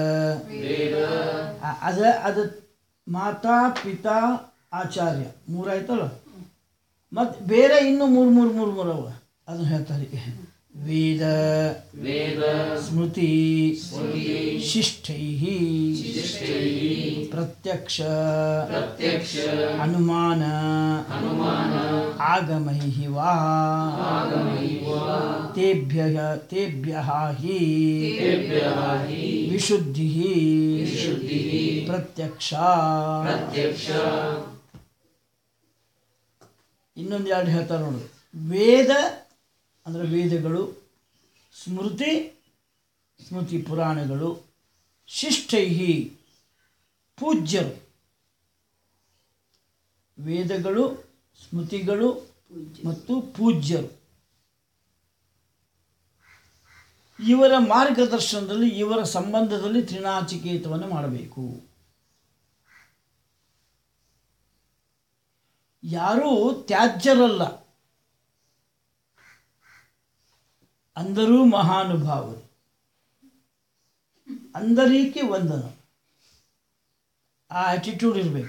ಅ- ಅದ ಅದು ಮಾತಾ ಪಿತಾ ಆಚಾರ್ಯ ಮೂರಾಯ್ತಲ್ಲ ಮತ್ತು ಬೇರೆ ಇನ್ನೂ ಮೂರು ಮೂರು ಮೂರು ಮೂರು ಅವ ಅದನ್ನು ಹೇಳ್ತಾರೆ ವೇದ ಸ್ಮೃತಿ ಶಿಷ್ಟೈ ಪ್ರತ್ಯಕ್ಷ ಅನುಮಾನ ಆಗಮೈ ವಾ ತೇಭ್ಯ ತೇಭ್ಯ ಹಿ ವಿಶುದ್ಧಿ ಪ್ರತ್ಯಕ್ಷ ಇನ್ನೊಂದು ಎರಡು ಹೇಳ್ತಾರೆ ನೋಡು ವೇದ ಅಂದರೆ ವೇದಗಳು ಸ್ಮೃತಿ ಸ್ಮೃತಿ ಪುರಾಣಗಳು ಶಿಷ್ಟೈ ಪೂಜ್ಯರು ವೇದಗಳು ಸ್ಮೃತಿಗಳು ಮತ್ತು ಪೂಜ್ಯರು ಇವರ ಮಾರ್ಗದರ್ಶನದಲ್ಲಿ ಇವರ ಸಂಬಂಧದಲ್ಲಿ ತ್ರಿನಾಚಿಕೇತವನ್ನು ಮಾಡಬೇಕು ಯಾರೂ ತ್ಯಾಜ್ಯರಲ್ಲ ಅಂದರೂ ಮಹಾನುಭಾವರು ಅಂದರೀಕೆ ವಂದನ ಆ ಆಟಿಟ್ಯೂಡ್ ಇರಬೇಕು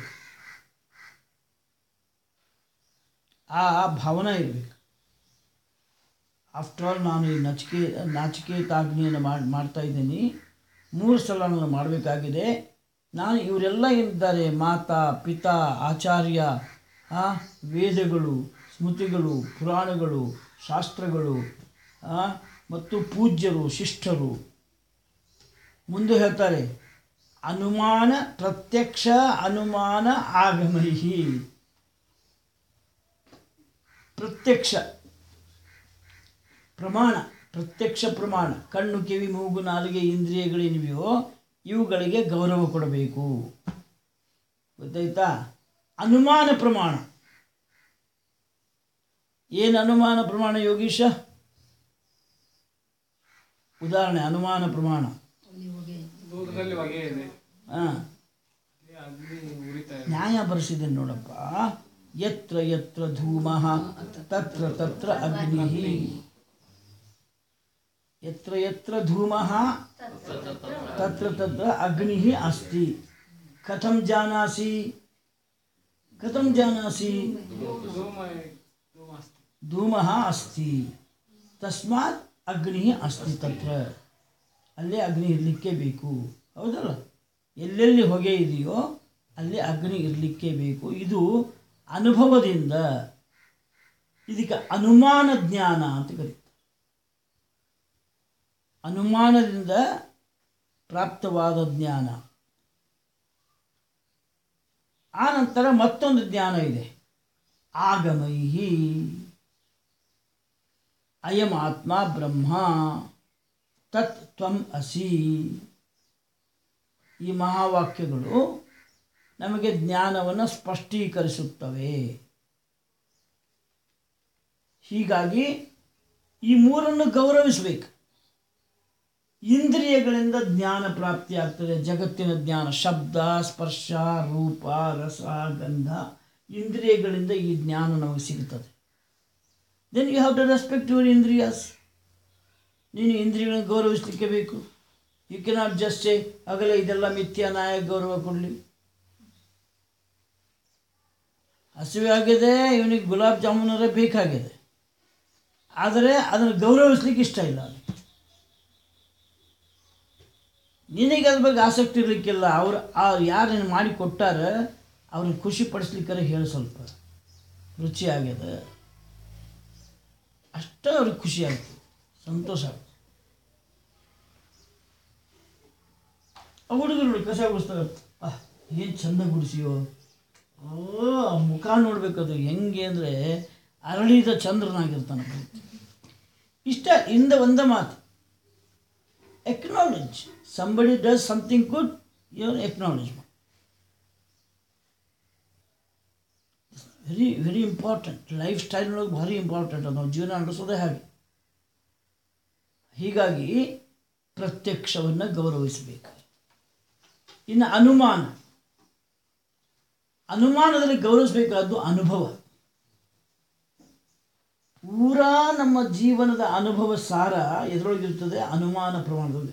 ಆ ಭಾವನೆ ಇರಬೇಕು ಆಫ್ಟರ್ ಆಲ್ ನಾನು ಈ ನಚಿಕೆ ನಾಚಿಕೇತಾಗ್ನಿಯನ್ನು ಮಾಡಿ ಮಾಡ್ತಾ ಇದ್ದೀನಿ ಮೂರು ಸಲ ನಾನು ಮಾಡಬೇಕಾಗಿದೆ ನಾನು ಇವರೆಲ್ಲ ಏನಿದ್ದಾರೆ ಮಾತಾ ಪಿತಾ ಆಚಾರ್ಯ ಆ, ವೇದಗಳು ಸ್ಮೃತಿಗಳು ಪುರಾಣಗಳು ಶಾಸ್ತ್ರಗಳು ಆ, ಮತ್ತು ಪೂಜ್ಯರು ಶಿಷ್ಟರು ಮುಂದೆ ಹೇಳ್ತಾರೆ ಅನುಮಾನ ಪ್ರತ್ಯಕ್ಷ ಅನುಮಾನ ಆಗಮೈಹಿ ಪ್ರತ್ಯಕ್ಷ ಪ್ರಮಾಣ ಪ್ರತ್ಯಕ್ಷ ಪ್ರಮಾಣ ಕಣ್ಣು ಕಿವಿ ಮೂಗು ನಾಲಿಗೆ ಇಂದ್ರಿಯಗಳೇನಿವೆಯೋ ಇವುಗಳಿಗೆ ಗೌರವ ಕೊಡಬೇಕು ಗೊತ್ತಾಯ್ತಾ ಅನುಮಾನ ಪ್ರಮಾಣ ಏನು ಅನುಮಾನ ಪ್ರಮಾಣ ಯೋಗೀಶ ಉದಾಹರಣೆ ಅನುಮಾನ ಪ್ರಮಾಣ ದೂರದಲ್ಲಿ ಹೊಗೆ ಇದೆ ಹಾಂ ಇಲ್ಲಿ ಅಗ್ನಿ ಉರಿತಾ ಇದೆ ನ್ಯಾಯ ಬರೆಸಿದೆ ನೋಡಪ್ಪ ಯತ್ರ ಯತ್ರ ಧೂಮ ತತ್ರ ತತ್ರ ಅಗ್ನಿ ಯತ್ರ ಯತ್ರ ಧೂಮ ತತ್ರ ತತ್ರ ಅಗ್ನಿ ಅಸ್ತಿ ಕಥಂ ಜಾನಾಸಿ ಕಥಂ ಜಾನಾಸಿ ಧೂಮ ಧೂಮ ಅಸ್ತಿ ಧೂಮಃ ಅಸ್ತಿ ತಸ್ಮಾತ್ ಅಗ್ನಿ ಅಸ್ತಿ ತತ್ರ ಅಲ್ಲೇ ಅಗ್ನಿ ಇರಲಿಕ್ಕೆ ಬೇಕು ಹೌದಲ್ಲ ಎಲ್ಲೆಲ್ಲಿ ಹೊಗೆ ಇದೆಯೋ ಅಲ್ಲಿ ಅಗ್ನಿ ಇರಲಿಕ್ಕೆ ಬೇಕು ಇದು ಅನುಭವದಿಂದ ಇದಕ್ಕೆ ಅನುಮಾನ ಜ್ಞಾನ ಅಂತ ಕರೀತಾರೆ ಅನುಮಾನದಿಂದ ಪ್ರಾಪ್ತವಾದ ಜ್ಞಾನ ಆ ನಂತರ ಮತ್ತೊಂದು ಜ್ಞಾನ ಇದೆ ಆಗಮೈಹಿ ಅಯಂ ಆತ್ಮ ಬ್ರಹ್ಮ ತತ್ ತ್ವಂ ಅಸಿ ಈ ಮಹಾವಾಕ್ಯಗಳು ನಮಗೆ ಜ್ಞಾನವನ್ನು ಸ್ಪಷ್ಟೀಕರಿಸುತ್ತವೆ ಹೀಗಾಗಿ ಈ ಮೂರನ್ನು ಗೌರವಿಸಬೇಕು ಇಂದ್ರಿಯಗಳಿಂದ ಜ್ಞಾನ ಪ್ರಾಪ್ತಿಯಾಗ್ತದೆ ಜಗತ್ತಿನ ಜ್ಞಾನ ಶಬ್ದ ಸ್ಪರ್ಶ ರೂಪ ರಸ ಗಂಧ ಇಂದ್ರಿಯಗಳಿಂದ ಈ ಜ್ಞಾನ ನಮಗೆ ಸಿಗುತ್ತದೆ then you have to respect your ಇಂದ್ರಿಯಾಸ್ ನೀನು ಇಂದ್ರಿಯಗಳನ್ನು ಗೌರವಿಸಲಿಕ್ಕೆ ಬೇಕು ಯು ಕೆನಾಟ್ ಜಸ್ಟ್ ಸೇ ಆಗಲೇ ಇದೆಲ್ಲ ಮಿಥ್ಯಾ ನ್ಯಾಯ ಗೌರವ ಕೊಡಲಿ ಹಸಿವೆ ಆಗಿದೆ ಇವನಿಗೆ ಗುಲಾಬ್ ಜಾಮೂನರೇ ಬೇಕಾಗಿದೆ ಆದರೆ ಅದನ್ನು ಗೌರವಿಸ್ಲಿಕ್ಕೆ ಇಷ್ಟ ಇಲ್ಲ ಅವನಿಗೆ. ನಿನಗೆ ಅದ್ರ ಬಗ್ಗೆ ಆಸಕ್ತಿ ಇರಲಿಕ್ಕಿಲ್ಲ ಅವ್ರು ಆ ಯಾರು ನೀನು ಮಾಡಿ ಕೊಟ್ಟಾರ ಅವ್ರಿಗೆ ಖುಷಿ ಪಡಿಸ್ಲಿಕ್ಕಾರ ಹೇಳಿ ಸ್ವಲ್ಪ ರುಚಿ ಆಗ್ಯದ ಅಷ್ಟೇ ಅವ್ರಿಗೆ ಖುಷಿ ಆಗ್ತದೆ ಸಂತೋಷ ಆಗ್ತದೆ ಆ ಹುಡುಗರು ಕಸ ಗುಡಿಸ್ತಾರೆ ಏನು ಚಂದ ಗುಡಿಸಿಯೋ ಓ ಆ ಮುಖ ನೋಡ್ಬೇಕದು ಹೆಂಗೆ ಅಂದರೆ ಅರಳಿದ ಚಂದ್ರನಾಗಿರ್ತಾನೆ ಇಷ್ಟ ಇಂದ ಒಂದ ಮಾತು acknowledge somebody does something good your acknowledgement very very important life ಸ್ಟೈಲ್ನೊಳಗೆ ಭಾರಿ ಇಂಪಾರ್ಟೆಂಟ್ ಅದು ನಾವು ಜೀವನ ನಡೆಸೋದೇ ಹಾಗೆ ಹೀಗಾಗಿ ಪ್ರತ್ಯಕ್ಷವನ್ನು ಗೌರವಿಸಬೇಕು ಇನ್ನು ಅನುಮಾನ ಅನುಮಾನದಲ್ಲಿ ಗೌರವಿಸಬೇಕಾದ್ದು ಅನುಭವ ಪೂರಾ ನಮ್ಮ ಜೀವನದ ಅನುಭವ ಸಾರ ಎದರೊಳಗಿರ್ತದೆ ಅನುಮಾನ ಪ್ರಮಾಣದಲ್ಲಿ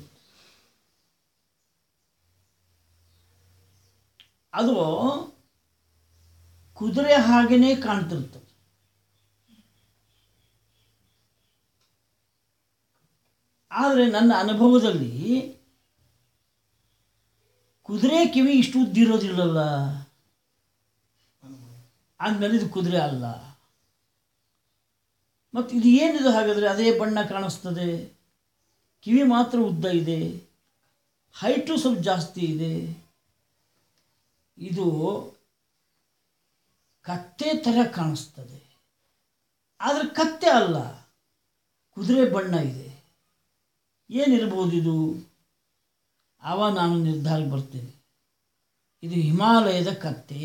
ಅದು ಕುದುರೆ ಹಾಗೆಯೇ ಕಾಣ್ತಿರ್ತದೆ ಆದರೆ ನನ್ನ ಅನುಭವದಲ್ಲಿ ಕುದುರೆ ಕಿವಿ ಇಷ್ಟು ಉದ್ದಿರೋದಿಲ್ಲಲ್ಲ ಅಂದಮೇಲೆ ಇದು ಕುದುರೆ ಅಲ್ಲ ಮತ್ತು ಇದು ಏನಿದು ಹಾಗಾದರೆ ಅದೇ ಬಣ್ಣ ಕಾಣಿಸ್ತದೆ ಕಿವಿ ಮಾತ್ರ ಉದ್ದ ಇದೆ ಹೈಟು ಸ್ವಲ್ಪ ಜಾಸ್ತಿ ಇದೆ ಇದು ಕತ್ತೆ ಥರ ಕಾಣಿಸ್ತದೆ ಆದರೆ ಕತ್ತೆ ಅಲ್ಲ ಕುದುರೆ ಬಣ್ಣ ಇದೆ ಏನಿರ್ಬೋದು ಇದು ಆವ ನಾನು ನಿರ್ಧಾರಕ್ಕೆ ಬರ್ತೇನೆ ಇದು ಹಿಮಾಲಯದ ಕತ್ತೆ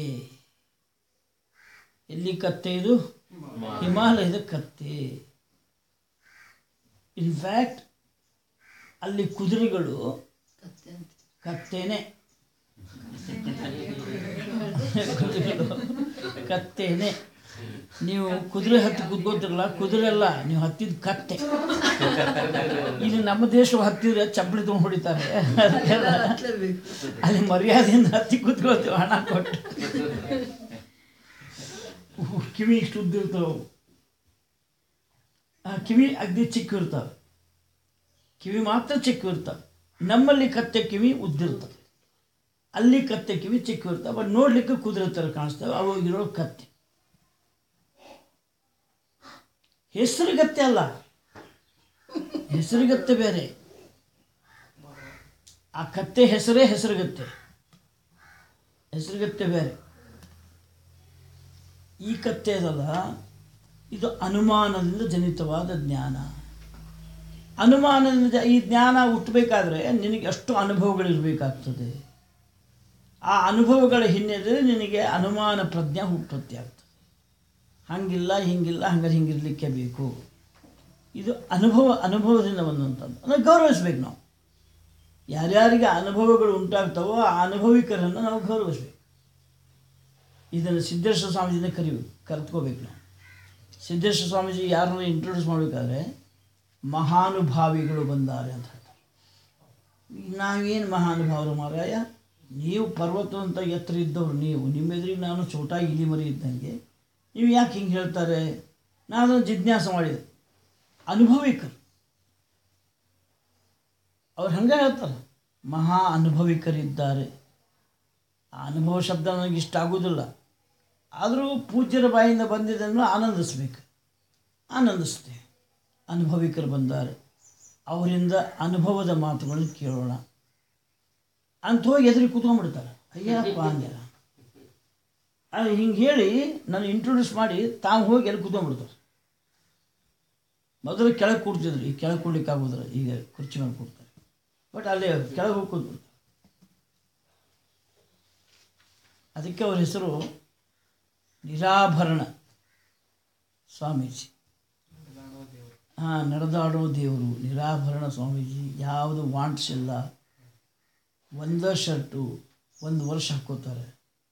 ಎಲ್ಲಿ ಕತ್ತೆ ಇದು ಹಿಮಾಲಯದ ಕತ್ತೆ ಇನ್ಫ್ಯಾಕ್ಟ್ ಅಲ್ಲಿ ಕುದುರೆಗಳು ಕತ್ತೇನೆ ಕುದುರೆಗಳು ಕತ್ತೇನೆ ನೀವು ಕುದುರೆ ಹತ್ತಿ ಕುದ್ಕೋತಿರಲ್ಲ ಕುದುರೆ ಅಲ್ಲ ನೀವು ಹತ್ತಿದ ಕತ್ತೆ ಇಲ್ಲಿ ನಮ್ಮ ದೇಶ ಹತ್ತಿದ್ರೆ ಚಪ್ಪಲಿ ತೊಗೊಂಡು ಹೊಡಿತಾರೆ ಅದಕ್ಕೆಲ್ಲ ಅಲ್ಲಿ ಮರ್ಯಾದೆಯಿಂದ ಹತ್ತಿ ಕುತ್ಕೊಳ್ತೀವಿ ಹಣ ಕೊಟ್ಟು ಉಹ್, ಕಿವಿ ಇಷ್ಟು ಉದ್ದಿರ್ತಾವೆ ಆ ಕಿವಿ ಅಗ್ದಿ ಚಿಕ್ಕ ಇರ್ತಾವೆ ಕಿವಿ ಮಾತ್ರ ಚಿಕ್ಕ ಇರ್ತಾವೆ ನಮ್ಮಲ್ಲಿ ಕತ್ತೆ ಕಿವಿ ಉದ್ದಿರ್ತವೆ ಅಲ್ಲಿ ಕತ್ತೆ ಕಿವಿ ಚಿಕ್ಕ ಇರ್ತವೆ ಬಟ್ ನೋಡ್ಲಿಕ್ಕೆ ಕುದುರೆ ಥರ ಕಾಣಿಸ್ತವೆ ಅವು ಇರೋ ಕತ್ತೆ ಹೆಸರುಗತ್ತೆ ಅಲ್ಲ ಹೆಸರುಗತ್ತೆ ಬೇರೆ ಆ ಕತ್ತೆ ಹೆಸರೇ ಹೆಸರುಗತ್ತೆ ಹೆಸರುಗತ್ತೆ ಬೇರೆ ಈ ಕತ್ತೆ ಅದಲ್ಲ ಇದು ಅನುಮಾನದಿಂದ ಜನಿತವಾದ ಜ್ಞಾನ ಅನುಮಾನದಿಂದ ಜ- ಈ ಜ್ಞಾನ ಹುಟ್ಟಬೇಕಾದ್ರೆ ನಿನಗೆ ಎಷ್ಟು ಅನುಭವಗಳಿರಬೇಕಾಗ್ತದೆ ಆ ಅನುಭವಗಳ ಹಿನ್ನೆಲೆಯಲ್ಲಿ ನಿನಗೆ ಅನುಮಾನ ಪ್ರಜ್ಞೆ ಉತ್ಪತ್ತಿ ಆಗ್ತದೆ ಹಂಗಿಲ್ಲ ಹಿಂಗಿಲ್ಲ ಹಂಗಾರೆ ಹಿಂಗಿರಲಿಕ್ಕೆ ಬೇಕು ಇದು ಅನುಭವ ಅನುಭವದಿಂದ ಬಂದಂಥದ್ದು ಅಂದರೆ ಗೌರವಿಸ್ಬೇಕು ನಾವು ಯಾರ್ಯಾರಿಗೆ ಅನುಭವಗಳು ಉಂಟಾಗ್ತವೋ ಆ ಅನುಭವಿಕರನ್ನು ನಾವು ಗೌರವಿಸ್ಬೇಕು ಇದನ್ನು ಸಿದ್ದೇಶ್ವರ ಸ್ವಾಮೀಜಿನ ಕರಿಬೇಕು ಕಲ್ತ್ಕೋಬೇಕು ನಾವು ಸಿದ್ದೇಶ್ವರ ಸ್ವಾಮೀಜಿ ಯಾರನ್ನ ಇಂಟ್ರೊಡ್ಯೂಸ್ ಮಾಡಬೇಕಾದ್ರೆ ಮಹಾನುಭಾವಿಗಳು ಬಂದಾರೆ ಅಂತ ಹೇಳ್ತಾರೆ ನಾವೇನು ಮಹಾನುಭಾವರು ಮಾರಾಯ ನೀವು ಪರ್ವತದಂತ ಎತ್ತರ ಇದ್ದವ್ರು ನೀವು ನಿಮ್ಮ ಎದುರಿಗೆ ನಾನು ಚೋಟ ಇಲಿ ಮರಿ ಇದ್ದಂಗೆ ನೀವು ಯಾಕೆ ಹಿಂಗೆ ಹೇಳ್ತಾರೆ ನಾನು ಅದನ್ನು ಜಿಜ್ಞಾಸೆ ಮಾಡಿದೆ ಅನುಭವಿಕರು ಅವ್ರು ಹಂಗೆ ಹೇಳ್ತಾರೆ ಮಹಾ ಅನುಭವಿಕರಿದ್ದಾರೆ ಆ ಅನುಭವ ಶಬ್ದ ನನಗೆ ಇಷ್ಟ ಆಗೋದಿಲ್ಲ ಆದರೂ ಪೂಜ್ಯರ ಬಾಯಿಂದ ಬಂದಿದ್ದನ್ನು ಆನಂದಿಸ್ಬೇಕು ಆನಂದಿಸ್ತೆ ಅನುಭವಿಕರು ಬಂದ್ದಾರೆ ಅವರಿಂದ ಅನುಭವದ ಮಾತುಗಳನ್ನು ಕೇಳೋಣ ಅಂತ ಹೋಗಿ ಎದುರಿಗೆ ಕೂತ್ಕೊಂಡ್ಬಿಡ್ತಾರೆ ಅಯ್ಯಪ್ಪ ಅಂದ್ಯಾರ ಅದು ಹಿಂಗೆ ಹೇಳಿ ನಾನು ಇಂಟ್ರೊಡ್ಯೂಸ್ ಮಾಡಿ ತಾವು ಹೋಗಿ ಎಲ್ಲಿ ಕೂತ್ಕೊಂಡ್ಬಿಡ್ತಾರೆ ಮೊದಲು ಕೆಳಗೆ ಕೂಡ್ತಿದ್ರು ಈಗ ಕೆಳಗೆ ಕೂಡ್ಲಿಕ್ಕೆ ಆಗೋದಿಲ್ಲ ಈಗ ಕುರ್ಚಿ ಮೇಲೆ ಕೂಡ್ತಾರೆ ಬಟ್ ಅಲ್ಲೇ ಕೆಳಗೆ ಹೋಗಿ ಕೂತ್ಬಿಡ್ತಾರೆ ಅದಕ್ಕೆ ಅವ್ರ ಹೆಸರು ನಿರಾಭರಣ ಸ್ವಾಮೀಜಿ ಹಾಂ ನಡೆದಾಡೋ ದೇವರು ನಿರಾಭರಣ ಸ್ವಾಮೀಜಿ ಯಾವುದು ವಾಂಟ್ಸ್ ಇಲ್ಲ ಒಂದೇ ಶರ್ಟು ಒಂದು ವರ್ಷ ಹಾಕ್ಕೋತಾರೆ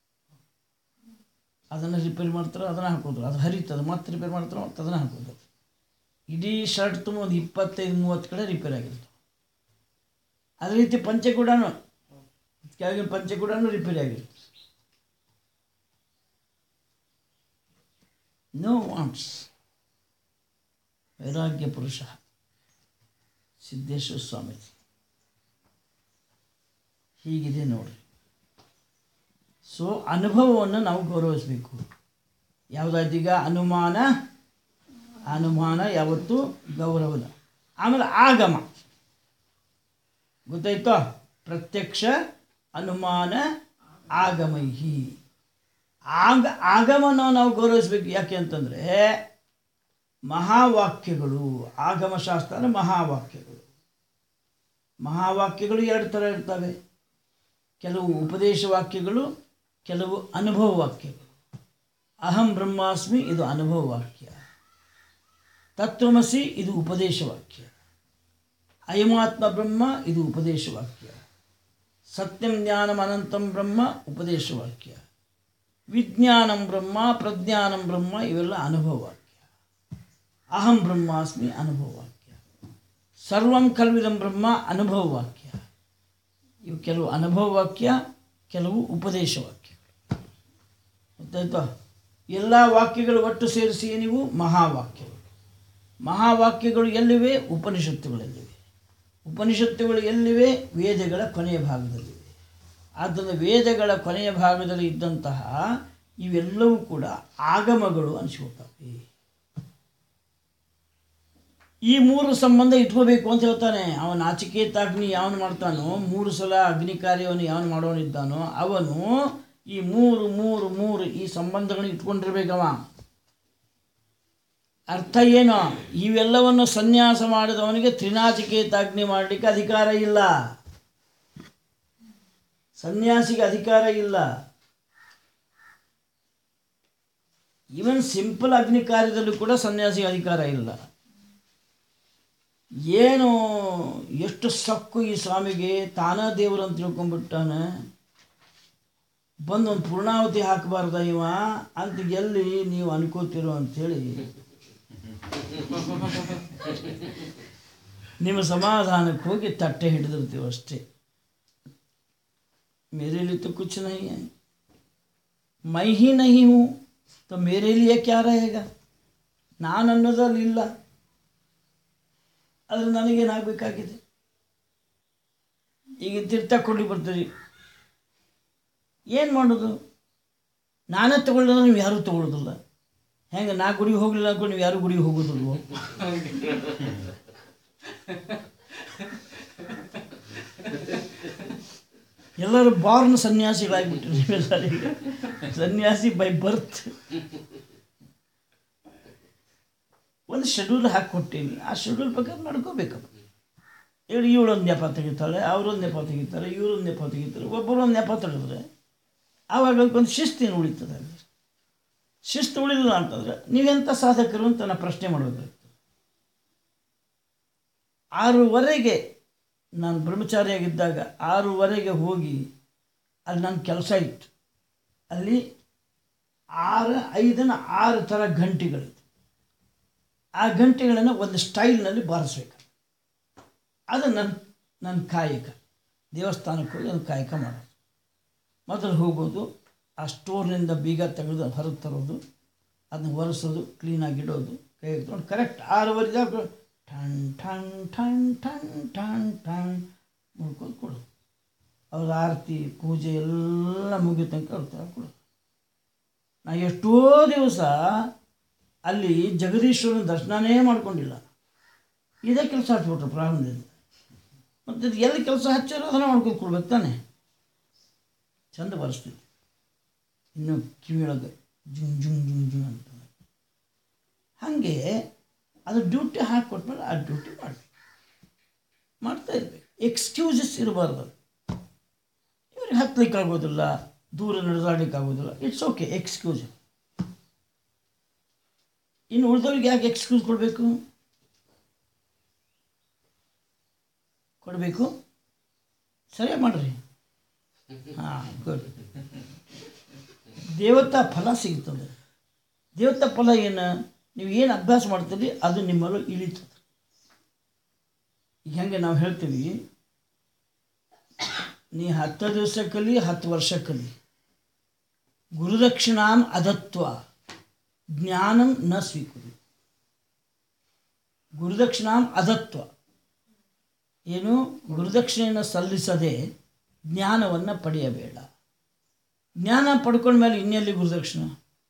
ಅದನ್ನು ರಿಪೇರ್ ಮಾಡ್ತಾರೆ ಅದನ್ನು ಹಾಕೋತಾರೆ ಅದು ಹರಿತದೆ ಮತ್ತೆ ರಿಪೇರ್ ಮಾಡ್ತಾರೆ ಮತ್ತೆ ಅದನ್ನು ಹಾಕೋತಾರೆ ಇಡೀ ಶರ್ಟ್ ತುಂಬ ಒಂದು ಇಪ್ಪತ್ತೈದು ಮೂವತ್ತು ಕಡೆ ರಿಪೇರ್ ಆಗಿರ್ತವೆ ಅದೇ ರೀತಿ ಪಂಚೆ ಕೂಡ ಕೆಳಗಿನ ಪಂಚೆ ಕೂಡ ರಿಪೇರಿ ಆಗಿರುತ್ತೆ ನೋ ವಾಂಟ್ಸ್ ವೈರಾಗ್ಯ ಪುರುಷ ಸಿದ್ದೇಶ್ವರ ಸ್ವಾಮೀಜಿ ಹೀಗಿದೆ ನೋಡ್ರಿ ಸೊ ಅನುಭವವನ್ನು ನಾವು ಗೌರವಿಸಬೇಕು ಯಾವುದಾಯ್ತೀಗ ಅನುಮಾನ ಅನುಮಾನ ಯಾವತ್ತೂ ಗೌರವದ ಆಮೇಲೆ ಆಗಮ ಗೊತ್ತಾಯ್ತೋ ಪ್ರತ್ಯಕ್ಷ ಅನುಮಾನ ಆಗಮೈಹಿ ಆಗ ಆಗಮನ ನಾವು ಗೌರವಿಸಬೇಕು ಯಾಕೆ ಅಂತಂದರೆ ಮಹಾವಾಕ್ಯಗಳು ಆಗಮಶಾಸ್ತ್ರ ಅಂದರೆ ಮಹಾವಾಕ್ಯಗಳು ಮಹಾವಾಕ್ಯಗಳು ಎರಡು ಥರ ಇರ್ತವೆ ಕೆಲವು ಉಪದೇಶ ವಾಕ್ಯಗಳು ಕೆಲವು ಅನುಭವ ವಾಕ್ಯಗಳು ಅಹಂ ಬ್ರಹ್ಮಾಸ್ಮಿ ಇದು ಅನುಭವ ವಾಕ್ಯ ತತ್ವಮಸಿ ಇದು ಉಪದೇಶ ವಾಕ್ಯ ಅಯಮಾತ್ಮ ಬ್ರಹ್ಮ ಇದು ಉಪದೇಶ ವಾಕ್ಯ ಸತ್ಯಂ ಜ್ಞಾನಂ ಅನಂತಂ ಬ್ರಹ್ಮ ಉಪದೇಶ ವಾಕ್ಯ ವಿಜ್ಞಾನಂ ಬ್ರಹ್ಮ ಪ್ರಜ್ಞಾನಂ ಬ್ರಹ್ಮ ಇವೆಲ್ಲ ಅನುಭವ ವಾಕ್ಯ ಅಹಂ ಬ್ರಹ್ಮಾಸ್ಮಿ ಅನುಭವ ವಾಕ್ಯ ಸರ್ವಂ ಕಲ್ವಿದಂ ಬ್ರಹ್ಮ ಅನುಭವ ವಾಕ್ಯ ಇವು ಕೆಲವು ಅನುಭವ ವಾಕ್ಯ ಕೆಲವು ಉಪದೇಶ ವಾಕ್ಯ ಗೊತ್ತಾಯ್ತಾ ಎಲ್ಲ ವಾಕ್ಯಗಳು ಒಟ್ಟು ಸೇರಿಸಿ ನೀವು ಮಹಾವಾಕ್ಯಗಳು ಮಹಾವಾಕ್ಯಗಳು ಎಲ್ಲಿವೆ ಉಪನಿಷತ್ತುಗಳಲ್ಲಿವೆ ಉಪನಿಷತ್ತುಗಳು ಎಲ್ಲಿವೆ ವೇದಗಳ ಕೊನೆಯ ಭಾಗದಲ್ಲಿವೆ ಆದ್ದರಿಂದ ವೇದಗಳ ಕೊನೆಯ ಭಾಗದಲ್ಲಿ ಇದ್ದಂತಹ ಇವೆಲ್ಲವೂ ಕೂಡ ಆಗಮಗಳು ಅನಿಸ್ಕೊಳ್ತವೆ ಈ ಮೂರು ಸಂಬಂಧ ಇಟ್ಕೋಬೇಕು ಅಂತ ಹೇಳ್ತಾನೆ ಅವನ ನಾಚಿಕೇತಾಗ್ನಿ ಯಾವನು ಮಾಡ್ತಾನೋ ಮೂರು ಸಲ ಅಗ್ನಿ ಕಾರ್ಯವನ್ನು ಯಾವನು ಮಾಡೋನಿದ್ದಾನೋ ಅವನು ಈ ಮೂರು ಮೂರು ಮೂರು ಈ ಸಂಬಂಧಗಳನ್ನ ಇಟ್ಕೊಂಡಿರ್ಬೇಕವ ಅರ್ಥ ಏನು ಇವೆಲ್ಲವನ್ನು ಸನ್ಯಾಸ ಮಾಡಿದವನಿಗೆ ತ್ರಿನಾಚಿಕೇತಾಗ್ನಿ ಮಾಡಲಿಕ್ಕೆ ಅಧಿಕಾರ ಇಲ್ಲ ಸನ್ಯಾಸಿಗೆ ಅಧಿಕಾರ ಇಲ್ಲ ಈವನ್ ಸಿಂಪಲ್ ಅಗ್ನಿ ಕಾರ್ಯದಲ್ಲೂ ಕೂಡ ಸನ್ಯಾಸಿಗೆ ಅಧಿಕಾರ ಇಲ್ಲ ಏನು ಎಷ್ಟು ಸಕ್ಕು ಈ ಸ್ವಾಮಿಗೆ ತಾನ ದೇವರು ಅಂತ ತಿಳ್ಕೊಂಡ್ಬಿಟ್ಟಾನೆ ಬಂದು ಒಂದು ಪೂರ್ಣಾವತಿ ಹಾಕಬಾರ್ದ ಇವ ಅಂತ ಎಲ್ಲಿ ನೀವು ಅನ್ಕೋತಿರೋ ಅಂಥೇಳಿ ನಿಮ್ಮ ಸಮಾಧಾನಕ್ಕೆ ಹೋಗಿ ತಟ್ಟೆ ಹಿಡಿದಿರ್ತೀವಿ ಅಷ್ಟೇ मेरे लिए तो कुछ नहीं है मैं ही नहीं हूँ तो मेरे लिए क्या रहेगा ನಾನು ಅನ್ನೋದ್ರಲ್ಲಿ ಇಲ್ಲ ಆದರೆ ನನಗೇನಾಗಬೇಕಾಗಿದೆ ಈಗ ತೀರ್ಥ ಕೊಡ್ಲಿ ಬರ್ತೀರಿ ಏನು ಮಾಡೋದು ನಾನೇ ತಗೊಳ್ಳಿಲ್ಲ ನೀವು ಯಾರೂ ತಗೊಳ್ಳೋದಿಲ್ಲ ಹೆಂಗೆ ನಾ ಗುಡಿಗೆ ಹೋಗಲಿಲ್ಲ ಅನ್ಕೊಂಡು ನೀವು ಯಾರೂ ಗುಡಿಗೆ ಹೋಗೋದಿಲ್ವೋ ಎಲ್ಲರೂ ಬಾರ್ನ್ ಸನ್ಯಾಸಿಗಳಾಗ್ಬಿಟ್ರು ನೀವೆಲ್ಲರೂ ಈಗ ಸನ್ಯಾಸಿ ಬೈ ಬರ್ತ್ ಒಂದು ಶೆಡ್ಯೂಲ್ ಹಾಕ್ಕೊಟ್ಟೀನಿ ಆ ಶೆಡ್ಯೂಲ್ ಪ್ರಕಾರ ನಡ್ಕೋಬೇಕಪ್ಪ ಹೇಳಿ ಇವಳೊಂದು ನೆಪ ತೆಗಿತಾಳೆ ಅವರೊಂದು ನೆಪ ತೆಗಿತಾರೆ ಇವರೊಂದು ನೆಪ ತೆಗಿತಾರೆ ಒಬ್ಬರೊಂದು ನೆಪ ತೆಗೆದ್ರೆ ಆವಾಗ ಅದಕ್ಕೊಂದು ಶಿಸ್ತಿನ ಉಳಿತದೆ ಅಲ್ಲಿ ಶಿಸ್ತು ಉಳಿಲಿಲ್ಲ ಅಂತಂದ್ರೆ ನೀವೆಂಥ ಸಾಧಕರು ಅಂತ ನಾನು ಪ್ರಶ್ನೆ ಮಾಡಬೇಕಾಗ್ತದೆ ಆರೂವರೆಗೆ ನಾನು ಬ್ರಹ್ಮಚಾರಿಯಾಗಿದ್ದಾಗ ಆರೂವರೆಗೆ ಹೋಗಿ ಅಲ್ಲಿ ನನ್ನ ಕೆಲಸ ಇತ್ತು ಅಲ್ಲಿ ಆರು ಐದನ ಆರು ಥರ ಗಂಟೆಗಳಿತ್ತು ಆ ಗಂಟೆಗಳನ್ನು ಒಂದು ಸ್ಟೈಲ್ನಲ್ಲಿ ಬಾರಿಸ್ಬೇಕು ಅದು ನನ್ನ ನನ್ನ ಕಾಯಕ ದೇವಸ್ಥಾನಕ್ಕೆ ಹೋಗಿ ಒಂದು ಕಾಯಕ ಮಾಡೋದು ಮೊದಲು ಹೋಗೋದು ಆ ಸ್ಟೋರ್ನಿಂದ ಬೀಗ ತೆಗೆದು ಹೊರಗೆ ತರೋದು ಅದನ್ನ ಒರೆಸೋದು ಕ್ಲೀನಾಗಿ ಇಡೋದು ಕೈ ಎತ್ಕೊಂಡು ಕರೆಕ್ಟ್ ಆರೂವರೆ ಜಾಗ ಠಣ್ ಠಣ್ ಠಣ್ ಠಣ್ ಠಣ್ ಠಣ್ ಮುಡ್ಕೊಂಡು ಕೊಡು ಅವ್ರ ಆರತಿ ಪೂಜೆ ಎಲ್ಲ ಮುಗಿದ ತನಕ ಅವ್ರ ತರ ಕೊಡು ನಾ ಎಷ್ಟೋ ದಿವಸ ಅಲ್ಲಿ ಜಗದೀಶ್ವರನ ದರ್ಶನನೇ ಮಾಡ್ಕೊಂಡಿಲ್ಲ ಇದೇ ಕೆಲಸ ಹಚ್ಬಿಟ್ರು ಪ್ರಾರಂಭದಿಂದ ಮತ್ತು ಇದು ಎಲ್ಲಿ ಕೆಲಸ ಹಚ್ಚಾರೋ ಅದನ್ನು ಮಾಡ್ಕೊಂಡು ಕೊಡ್ಬೇಕು ತಾನೆ ಚಂದ ಪರಿಸ್ಥಿತಿ ಇನ್ನು ಕಿವಿಯೊಳಗೆ ಜುಮ್ ಜುಮ್ ಜುಮ್ ಜುಮ್ ಅಂತ ಹಾಗೆ ಅದು ಡ್ಯೂಟಿ ಹಾಕಿಕೊಟ್ಮೇಲೆ ಆ ಡ್ಯೂಟಿ ಮಾಡಬೇಕು ಮಾಡ್ತಾ ಇರ್ಬೇಕು ಎಕ್ಸ್ಕ್ಯೂಸಸ್ ಇರಬಾರ್ದು ಇವ್ರಿಗೆ ಹತ್ತಲಿಕ್ಕೆ ಆಗೋದಿಲ್ಲ ದೂರ ನಡೆದಾಡಲಿಕ್ಕೆ ಆಗೋದಿಲ್ಲ ಇಟ್ಸ್ ಓಕೆ ಎಕ್ಸ್ಕ್ಯೂಸ್ ಇನ್ನು ಉಳಿದವ್ರಿಗೆ ಯಾಕೆ ಎಕ್ಸ್ಕ್ಯೂಸ್ ಕೊಡಬೇಕು ಕೊಡಬೇಕು ಸರಿಯಾಗಿ ಮಾಡ್ರಿ ಹಾಂ ಗುಡ್ ದೇವತಾ ಫಲ ಸಿಗ್ತದೆ ದೇವತಾ ಫಲ ಏನು ನೀವು ಏನು ಅಭ್ಯಾಸ ಮಾಡ್ತೀರಿ ಅದು ನಿಮ್ಮಲ್ಲೂ ಇಳಿತದೆ ಈಗ ಹೆಂಗೆ ನಾವು ಹೇಳ್ತೀವಿ ನೀ ಹತ್ತು ದಿವಸ ಕಲಿ ಹತ್ತು ವರ್ಷ ಕಲಿ ಗುರುದಕ್ಷಿಣಾಂ ಅದತ್ವ ಜ್ಞಾನಂ ನ ಸ್ವೀಕರಿ ಗುರುದಕ್ಷಿಣಾಂ ಅದತ್ವ ಏನು ಗುರುದಕ್ಷಿಣೆಯನ್ನು ಸಲ್ಲಿಸದೆ ಜ್ಞಾನವನ್ನು ಪಡೆಯಬೇಡ ಜ್ಞಾನ ಪಡ್ಕೊಂಡ್ಮೇಲೆ ಇನ್ನೆಲ್ಲಿ ಗುರುದಕ್ಷಿಣ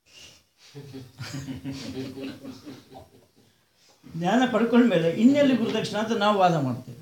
ಜ್ಞಾನ ಪಡ್ಕೊಂಡ್ಮೇಲೆ ಇನ್ನೆಲ್ಲಿ ಗುರುದಕ್ಷಿಣ ಅಂತ ನಾವು ವಾದ ಮಾಡ್ತೇವೆ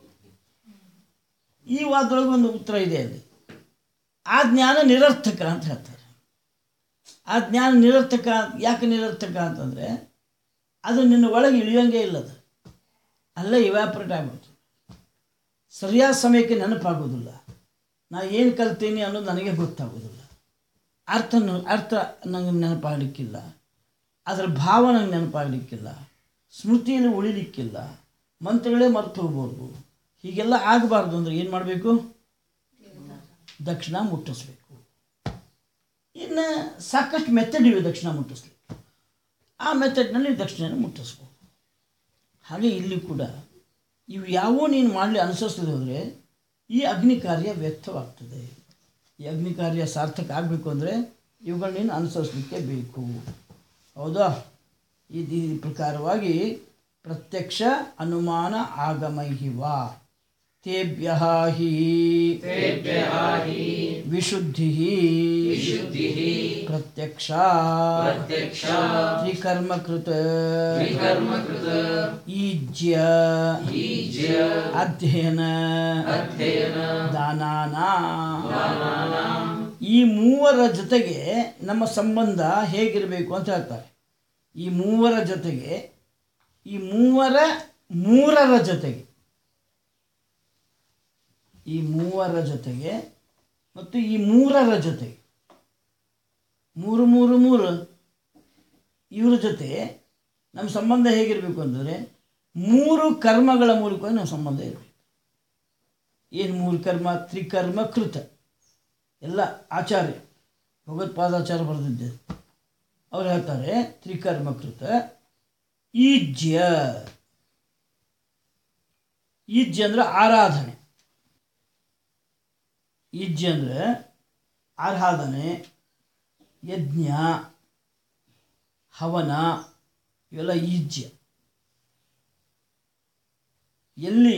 ಈ ವಾದದೊಳಗೆ ಒಂದು ಉತ್ತರ ಇದೆ ಅಲ್ಲಿ ಆ ಜ್ಞಾನ ನಿರರ್ಥಕ ಅಂತ ಹೇಳ್ತಾರೆ ಆ ಜ್ಞಾನ ನಿರರ್ಥಕ ಯಾಕೆ ನಿರರ್ಥಕ ಅಂತಂದರೆ ಅದು ನಿನ್ನ ಒಳಗೆ ಇಳಿಯೋಂಗೆ ಇಲ್ಲದ ಅಲ್ಲೇ ಇವ್ಯಾಪ್ರೇಟ್ ಆಗ್ಬಿಡ್ತು ಸರಿಯಾದ ಸಮಯಕ್ಕೆ ನೆನಪಾಗೋದಿಲ್ಲ ನಾ ಏನು ಕಲ್ತೀನಿ ಅನ್ನೋದು ನನಗೆ ಗೊತ್ತಾಗೋದಿಲ್ಲ ಅರ್ಥ ನ- ಅರ್ಥ ನನಗೆ ನೆನಪಾಗಲಿಕ್ಕಿಲ್ಲ ಅದರ ಭಾವ ನಂಗೆ ನೆನಪಾಗಲಿಕ್ಕಿಲ್ಲ ಸ್ಮೃತಿಯಲ್ಲಿ ಉಳಿಲಿಕ್ಕಿಲ್ಲ ಮಂತ್ರಗಳೇ ಮರ್ತು ಹೋಗ್ಬೋದು ಹೀಗೆಲ್ಲ ಆಗಬಾರ್ದು ಅಂದರೆ ಏನು ಮಾಡಬೇಕು ದಕ್ಷಿಣ ಮುಟ್ಟಿಸ್ಬೇಕು ಇನ್ನು ಸಾಕಷ್ಟು ಮೆಥಡ್ ಇವೆ ದಕ್ಷಿಣ ಮುಟ್ಟಿಸ್ಲಿಕ್ಕೆ ಆ ಮೆಥಡ್ನಲ್ಲಿ ದಕ್ಷಿಣ ಮುಟ್ಟಿಸ್ಬೋದು ಹಾಗೆ ಇಲ್ಲಿ ಕೂಡ ಇವು ಯಾವೋ ನೀನು ಮಾಡಲಿ ಅನುಸರಿಸದೆ ಹೋದರೆ ಈ ಅಗ್ನಿ ಕಾರ್ಯ ವ್ಯರ್ಥವಾಗ್ತದೆ ಈ ಅಗ್ನಿ ಕಾರ್ಯ ಸಾರ್ಥಕ ಆಗಬೇಕು ಅಂದರೆ ಇವುಗಳು ನೀನು ಅನುಸರಿಸಲಿಕ್ಕೆ ಬೇಕು ಹೌದಾ ಇದು ಈ ಪ್ರಕಾರವಾಗಿ ಪ್ರತ್ಯಕ್ಷ ಅನುಮಾನ ಆಗಮೈಹಿವ ತೇಭ್ಯ ಹಿ ವಿಶುದ್ಧಿ ಪ್ರತ್ಯಕ್ಷ ತ್ರಿಕರ್ಮಕೃತ ಈಜ್ಯ ಅಧ್ಯಯನ ದಾನಾನ ಈ ಮೂವರ ಜೊತೆಗೆ ನಮ್ಮ ಸಂಬಂಧ ಹೇಗಿರಬೇಕು ಅಂತ ಹೇಳ್ತಾರೆ ಈ ಮೂವರ ಜೊತೆಗೆ ಈ ಮೂವರ ಮೂರರ ಜೊತೆಗೆ ಈ ಮೂವರ ಜೊತೆಗೆ ಮತ್ತು ಈ ಮೂರರ ಜೊತೆಗೆ ಮೂರು ಮೂರು ಮೂರು ಇವರ ಜೊತೆ ನಮ್ಮ ಸಂಬಂಧ ಹೇಗಿರಬೇಕು ಅಂದರೆ ಮೂರು ಕರ್ಮಗಳ ಮೂಲಕವಾಗಿ ನಮ್ಮ ಸಂಬಂಧ ಇರಬೇಕು ಏನು ಮೂರು ಕರ್ಮ ತ್ರಿಕರ್ಮ ಕೃತ ಎಲ್ಲ ಆಚಾರ್ಯ ಭಗವತ್ಪಾದಾಚಾರ್ಯ ಬರೆದಿದ್ದೆ ಅವ್ರು ಹೇಳ್ತಾರೆ ತ್ರಿಕರ್ಮ ಕೃತ ಈಜ್ಯ ಈಜ್ಯ ಅಂದರೆ ಆರಾಧನೆ ಈಜ್ಯ ಅಂದರೆ ಆರಾಧನೆ ಯಜ್ಞ ಹವನ ಇವೆಲ್ಲ ಈಜ್ಯ ಎಲ್ಲಿ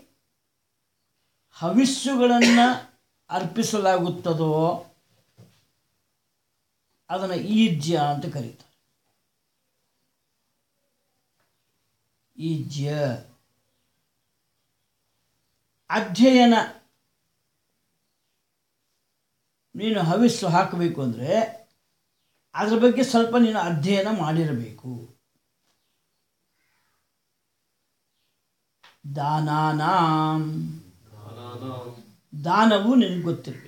ಹವಿಸ್ಸುಗಳನ್ನು ಅರ್ಪಿಸಲಾಗುತ್ತದೋ ಅದನ್ನು ಈಜ್ಯ ಅಂತ ಕರೀತಾರೆ ಈಜ್ಯ ಅಧ್ಯಯನ ನೀನು ಹವಿಸ್ಸು ಹಾಕಬೇಕು ಅಂದರೆ ಅದ್ರ ಬಗ್ಗೆ ಸ್ವಲ್ಪ ನೀನು ಅಧ್ಯಯನ ಮಾಡಿರಬೇಕು ದಾನಾನಾಂ ದಾನವು ನಿನಗೆ ಗೊತ್ತಿರಬೇಕು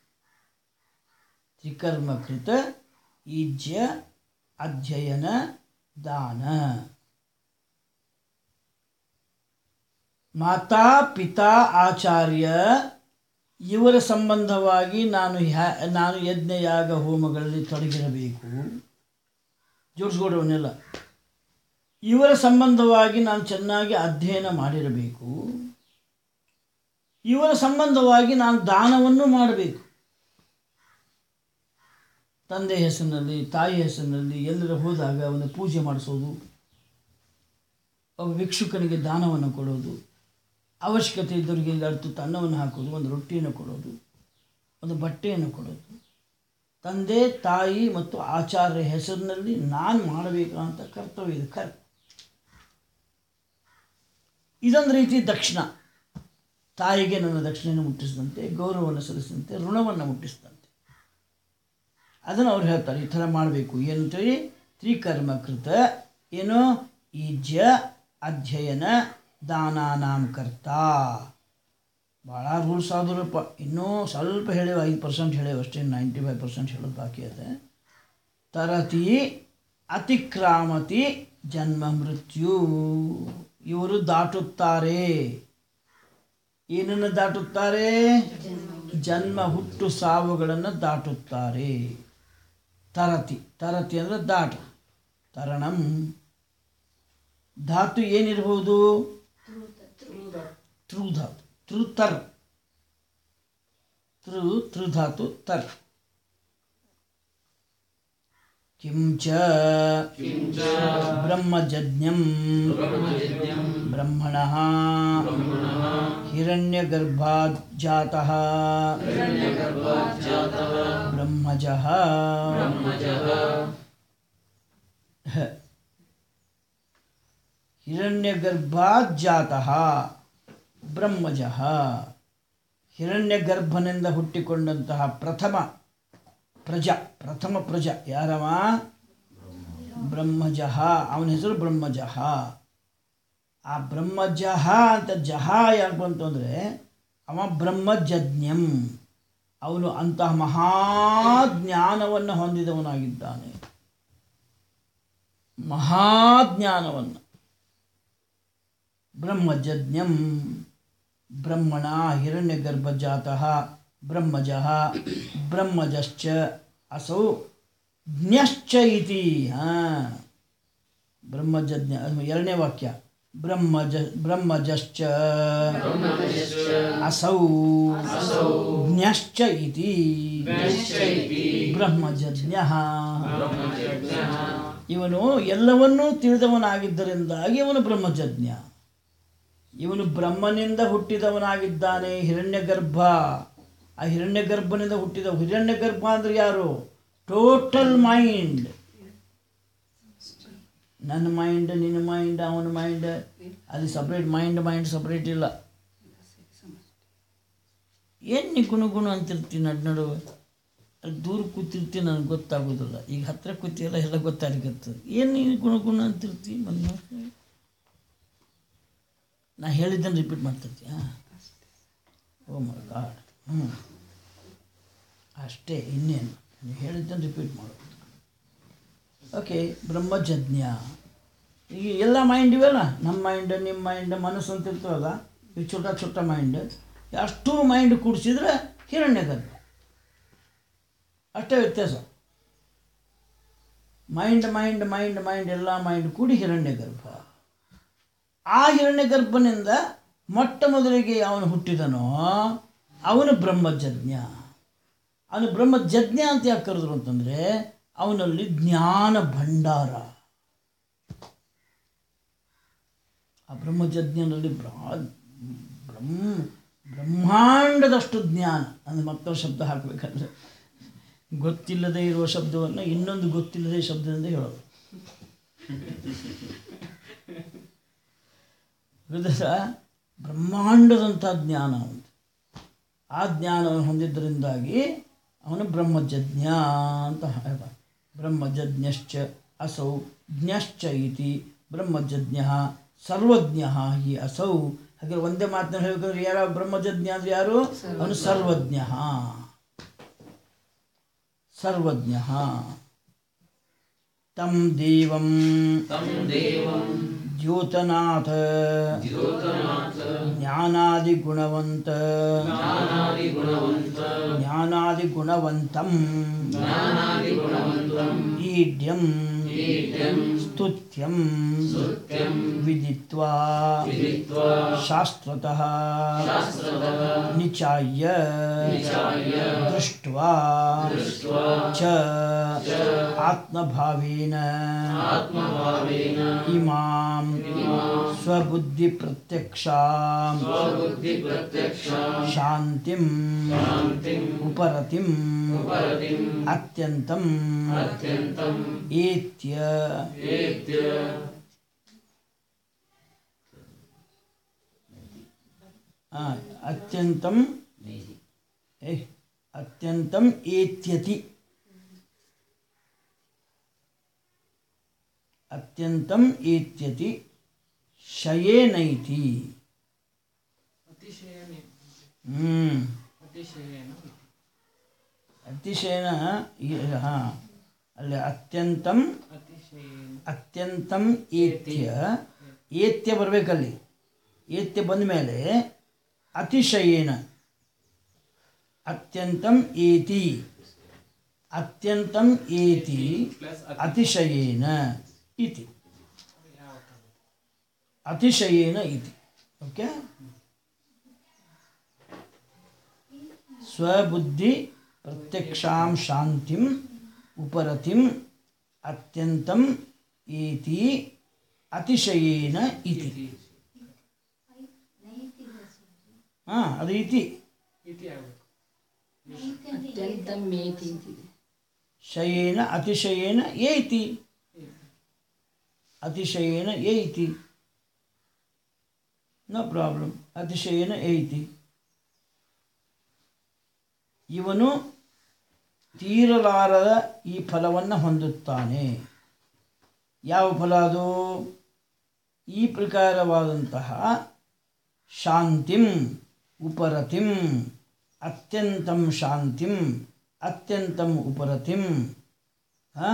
ತ್ರಿಕರ್ಮಕೃತ ಈಜ್ಯ ಅಧ್ಯಯನ ದಾನ ಮಾತಾ ಪಿತಾ ಆಚಾರ್ಯ ಇವರ ಸಂಬಂಧವಾಗಿ ನಾನು ಹ್ಯಾ ನಾನು ಯಜ್ಞ ಯಾಗ ಹೋಮಗಳಲ್ಲಿ ತೊಡಗಿರಬೇಕು ಜೋಡಿಸ್ಕೊಡವನ್ನೆಲ್ಲ ಇವರ ಸಂಬಂಧವಾಗಿ ನಾನು ಚೆನ್ನಾಗಿ ಅಧ್ಯಯನ ಮಾಡಿರಬೇಕು ಇವರ ಸಂಬಂಧವಾಗಿ ನಾನು ದಾನವನ್ನು ಮಾಡಬೇಕು ತಂದೆ ಹೆಸರಿನಲ್ಲಿ ತಾಯಿ ಹೆಸರಿನಲ್ಲಿ ಎಲ್ಲರ ಹೋದಾಗ ಅವನ ಪೂಜೆ ಮಾಡಿಸೋದು ಒಬ್ಬ ಭಿಕ್ಷುಕನಿಗೆ ದಾನವನ್ನು ಕೊಡೋದು ಅವಶ್ಯಕತೆ ಇದ್ದವರಿಗೆ ಎರಡು ತುತ್ತು ಅನ್ನವನ್ನು ಹಾಕೋದು ಒಂದು ರೊಟ್ಟಿಯನ್ನು ಕೊಡೋದು ಒಂದು ಬಟ್ಟೆಯನ್ನು ಕೊಡೋದು ತಂದೆ ತಾಯಿ ಮತ್ತು ಆಚಾರ್ಯ ಹೆಸರಿನಲ್ಲಿ ನಾನು ಮಾಡಬೇಕಂತ ಕರ್ತವ್ಯ ಇದೆ ಕರ್ ಇದೊಂದು ರೀತಿ ದಕ್ಷಿಣ ತಾಯಿಗೆ ನನ್ನ ದಕ್ಷಿಣೆಯನ್ನು ಮುಟ್ಟಿಸಿದಂತೆ ಗೌರವವನ್ನು ಸಲ್ಲಿಸಿದಂತೆ ಋಣವನ್ನು ಮುಟ್ಟಿಸಿದಂತೆ ಅದನ್ನು ಅವ್ರು ಹೇಳ್ತಾರೆ ಈ ಥರ ಮಾಡಬೇಕು ಏನಂತೇಳಿ ತ್ರಿಕರ್ಮಕೃತ ಏನು ಈ ಜ ಅಧ್ಯಯನ ದಾನಾನಾಂ ಕರ್ತ ಭಾಳ ರೂಲ್ಸ್ ಆದ್ರಪ್ಪ ಇನ್ನೂ ಸ್ವಲ್ಪ ಹೇಳೇವು ಐದು ಪರ್ಸೆಂಟ್ ಹೇಳೇವು ಅಷ್ಟೇ ನೈಂಟಿ ಫೈವ್ ಪರ್ಸೆಂಟ್ ಹೇಳೋದು ಬಾಕಿ ಇದೆ ತರತಿ ಅತಿಕ್ರಾಮತಿ ಜನ್ಮ ಮೃತ್ಯು ಇವರು ದಾಟುತ್ತಾರೆ ಏನನ್ನು ದಾಟುತ್ತಾರೆ ಜನ್ಮ ಹುಟ್ಟು ಸಾವುಗಳನ್ನು ದಾಟುತ್ತಾರೆ ತರತಿ ತರತಿ ಅಂದರೆ ದಾಟ ತರಣಂ ಧಾತು ಏನಿರ್ಬೋದು ತೃ ಧಾತು ತೃ ತರ್ ತೃ ತೃ ಧಾತು ತರ್ ಕಿಂಚ ಬ್ರಹ್ಮಜಜ್ಞಂ ಬ್ರಹ್ಮಣಃ ಹಿರಣ್ಯಗರ್ಭಾತ್ ಜಾತಃ ಬ್ರಹ್ಮಜಃ ಹ. ಹಿರಣ್ಯಗರ್ಭಾತ್ ಜಾತಃ ಬ್ರಹ್ಮಜಃ ಹಿರಣ್ಯಗರ್ಭನಿಂದ ಹುಟ್ಟಿಕೊಂಡಂತಹ ಪ್ರಥಮ ಪ್ರಜ ಪ್ರಥಮ ಪ್ರಜ ಯಾರವ ಬ್ರಹ್ಮಜಃ ಅವನ ಹೆಸರು ಬ್ರಹ್ಮಜಃ ಆ ಬ್ರಹ್ಮಜಃ ಅಂತ ಜಹ ಯಾಕೆ ಬಂತು ಅಂದರೆ ಅವ ಬ್ರಹ್ಮಜಜ್ಞಂ ಅವನು ಅಂತಹ ಮಹಾಜ್ಞಾನವನ್ನು ಹೊಂದಿದವನಾಗಿದ್ದಾನೆ ಮಹಾಜ್ಞಾನವನ್ನು ಬ್ರಹ್ಮಜಜ್ಞಂ ಬ್ರಹ್ಮಣ ಹಿರಣ್ಯಗರ್ಭಜಾತಃ ಬ್ರಹ್ಮಜಃ ಬ್ರಹ್ಮಜಶ್ಚ ಅಸೌ ಜ್ಞಶ್ಚ ಇತಿ ಹಾಂ ಬ್ರಹ್ಮಜಜ್ಞ ಅದು ಎರಡನೇ ವಾಕ್ಯ ಬ್ರಹ್ಮಜ ಬ್ರಹ್ಮಜಶ್ಚ ಅಸೌ ಜ್ಞಶ್ಚ ಇತಿ ಬ್ರಹ್ಮಜಜ್ಞ ಇವನು ಎಲ್ಲವನ್ನೂ ತಿಳಿದವನಾಗಿದ್ದರಿಂದಾಗಿ ಇವನು ಬ್ರಹ್ಮಜಜ್ಞ ಇವನು ಬ್ರಹ್ಮನಿಂದ ಹುಟ್ಟಿದವನಾಗಿದ್ದಾನೆ ಹಿರಣ್ಯಗರ್ಭ ಆ ಹಿರಣ್ಯಗರ್ಭನಿಂದ ಹುಟ್ಟಿದ ಹಿರಣ್ಯಗರ್ಭ ಅಂದ್ರೆ ಯಾರು ಟೋಟಲ್ ಮೈಂಡ್ ನನ್ನ ಮೈಂಡ್ ನಿನ್ನ ಮೈಂಡ್ ಅವನ ಮೈಂಡ್ ಅದು ಸಪ್ರೇಟ್ ಮೈಂಡ್ ಮೈಂಡ್ ಸಪ್ರೇಟ್ ಇಲ್ಲ ಏನು ನೀ ಗುಣ ಗುಣ ಅಂತಿರ್ತೀನಿ ನಡ್ ನಡುವೆ ಅಲ್ಲಿ ದೂರ ಕೂತಿರ್ತೀನಿ ನನಗೆ ಗೊತ್ತಾಗೋದಿಲ್ಲ ಈಗ ಹತ್ರ ಕೂತಿಯಲ್ಲ ಎಲ್ಲ ಗೊತ್ತಾಗ್ಲಿಕ್ಕತ್ತದ ಏನು ನೀನು ಗುಣ ಗುಣ ಅಂತಿರ್ತಿ ಮನ್ನ ನಾ ಹೇಳಿದ್ದನ್ನು ರಿಪೀಟ್ ಮಾಡ್ತಿರ್ತೀಯ ಓ ಮೈ ಗಾಡ್ ಹ್ಞೂ ಅಷ್ಟೇ ಇನ್ನೇನು ನೀವು ಹೇಳಿದ್ದನ್ನು ರಿಪೀಟ್ ಮಾಡು ಓಕೆ ಬ್ರಹ್ಮಜಜ್ಞ ಈಗ ಎಲ್ಲ ಮೈಂಡ್ ಇವೆಲ್ಲ ನಮ್ಮ ಮೈಂಡ್ ನಿಮ್ಮ ಮೈಂಡ್ ಮನಸ್ಸು ಅಂತ ಇರ್ತವಲ್ಲ ಈ ಚೋಟ ಚೋಟ ಮೈಂಡ್ ಅಷ್ಟು ಮೈಂಡ್ ಕೂಡಿಸಿದ್ರೆ ಹಿರಣ್ಯಗರ್ಭ ಅಷ್ಟೇ ವ್ಯತ್ಯಾಸ ಮೈಂಡ್ ಮೈಂಡ್ ಮೈಂಡ್ ಮೈಂಡ್ ಎಲ್ಲ ಮೈಂಡ್ ಕೂಡಿ ಹಿರಣ್ಯಗರ್ಭ ಆ ಹಿರಣ್ಯಗರ್ಭನಿಂದ ಮೊಟ್ಟ ಮೊದಲಿಗೆ ಅವನು ಹುಟ್ಟಿದನೋ ಅವನು ಬ್ರಹ್ಮಜಜ್ಞ ಅವನು ಬ್ರಹ್ಮಜಜ್ಞ ಅಂತ ಯಾಕೆ ಕರೆದ್ರು ಅಂತಂದರೆ ಅವನಲ್ಲಿ ಜ್ಞಾನ ಭಂಡಾರ ಆ ಬ್ರಹ್ಮಜಜ್ಞನಲ್ಲಿ ಬ್ರಾ ಬ್ರಹ್ಮ ಬ್ರಹ್ಮಾಂಡದಷ್ಟು ಜ್ಞಾನ ಅಂದರೆ ಮತ್ತೊಂದು ಶಬ್ದ ಹಾಕಬೇಕಂದ್ರೆ ಗೊತ್ತಿಲ್ಲದೆ ಇರುವ ಶಬ್ದವನ್ನು ಇನ್ನೊಂದು ಗೊತ್ತಿಲ್ಲದೆ ಶಬ್ದದಿಂದ ಹೇಳೋದು ಹೃದಯ ಬ್ರಹ್ಮಾಂಡದಂಥ ಜ್ಞಾನ ಅವನು ಆ ಜ್ಞಾನವನ್ನು ಹೊಂದಿದ್ದರಿಂದಾಗಿ ಅವನು ಬ್ರಹ್ಮಜಜ್ಞ ಅಂತ ಹೇಳ್ದ ಬ್ರಹ್ಮಜಜ್ಞಶ್ಚ ಅಸೌ ಜ್ಞಶ್ಚ ಇತಿ ಬ್ರಹ್ಮಜಜ್ಞ ಸರ್ವಜ್ಞ ಹಿ ಅಸೌ ಹಾಗೆ ಒಂದೇ ಮಾತನ್ನ ಹೇಳ್ಬೇಕಾದ್ರೆ ಯಾರ ಬ್ರಹ್ಮಜಜ್ಞ ಅಂದ್ರೆ ಯಾರು ಅವನು ಸರ್ವಜ್ಞ ಸರ್ವಜ್ಞ ತಂ ದೇವಂ ದ್ಯೋತನಾಥ ಜ್ಞಾನಾದಿಗುಣವಂತ ಜ್ಞಾನಾದಿಗುಣವಂತಂ ಈಡ್ಯಂ ಸ್ತುತ್ಯಂತೆ ಸ್ತುತ್ಯಂ ವಿದಿತ್ವಾ ಶಾಸ್ತ್ರತಃ ನಿಚಾಯ್ಯ ದೃಷ್ಟ್ವಾ ಚ ಆತ್ಮಭಾವೇನ ಇಮಾಂ ಸ್ವಬುದ್ಧಿ ಪ್ರತ್ಯಕ್ಷಾಂ ಶಾಂತಿಂ ಉಪರತಿಂ ಅತ್ಯಂತಂ ಏತ್ಯ ಆ, ಅತ್ಯಂತಂ ಏ ಅತ್ಯಂತಂ ಏತ್ಯತಿ ಅತ್ಯಂತಂ ಏತ್ಯತಿ ಶಯೇನೈತಿ ಅತಿಶಯನೇ ಹ್ಮ್ ಅತಿಶಯನ ಅತಿಶಯನ ಈ- ಹಾ ಅಲ್ಲಿ ಅತ್ಯಂತಂ ಅತಿಶಯನ ಅತ್ಯಂತಂ ಏತ್ಯ ಏತ್ಯ ಬರಬೇಕಲ್ಲಿ ಏತ್ಯ ಬಂದ ಮೇಲೆ ಅತಿಶಯೇನ ಅತ್ಯಂತಂ ಏತಿ ಅತ್ಯಂತಂ ಏತಿ ಪ್ಲಸ್ ಅತಿಶಯೇನ ಇತಿ ಅತಿಶಯೇನ ಇತಿ ಓಕೆ ಸ್ವಬುದ್ಧಿ ಪ್ರತ್ಯಕ್ಷಾಂ ಶಾಂತಿಂ ಉಪರತಿಂ ಅತ್ಯಂತಂ ಏತಿ ಅತಿಶಯೇನ ಇತಿ ಹಾಂ ಅದು ಇತಿ ಇತಿ ಆಗಬೇಕು ಅತ್ಯಂತ ಮೇತಿ ಅಂತಿದೆ ಶಯೇನ ಅತಿಶಯೇನ ಏತಿ ಅತಿಶಯೇನ ಏತಿ ನೋ ಪ್ರಾಬ್ಲಮ್ ಅತಿಶಯೇನ ಏತಿ ಇವನು ತೀರಲಾರದ ಈ ಫಲವನ್ನು ಹೊಂದುತ್ತಾನೆ ಯಾವ ಫಲ ಅದು ಈ ಪ್ರಕಾರವಾದಂತಹ ಶಾಂತಿಂ ಉಪರತಿಂ ಅತ್ಯಂತಂ ಶಾಂತಿಂ ಅತ್ಯಂತಂ ಉಪರತಿಂ ಆ?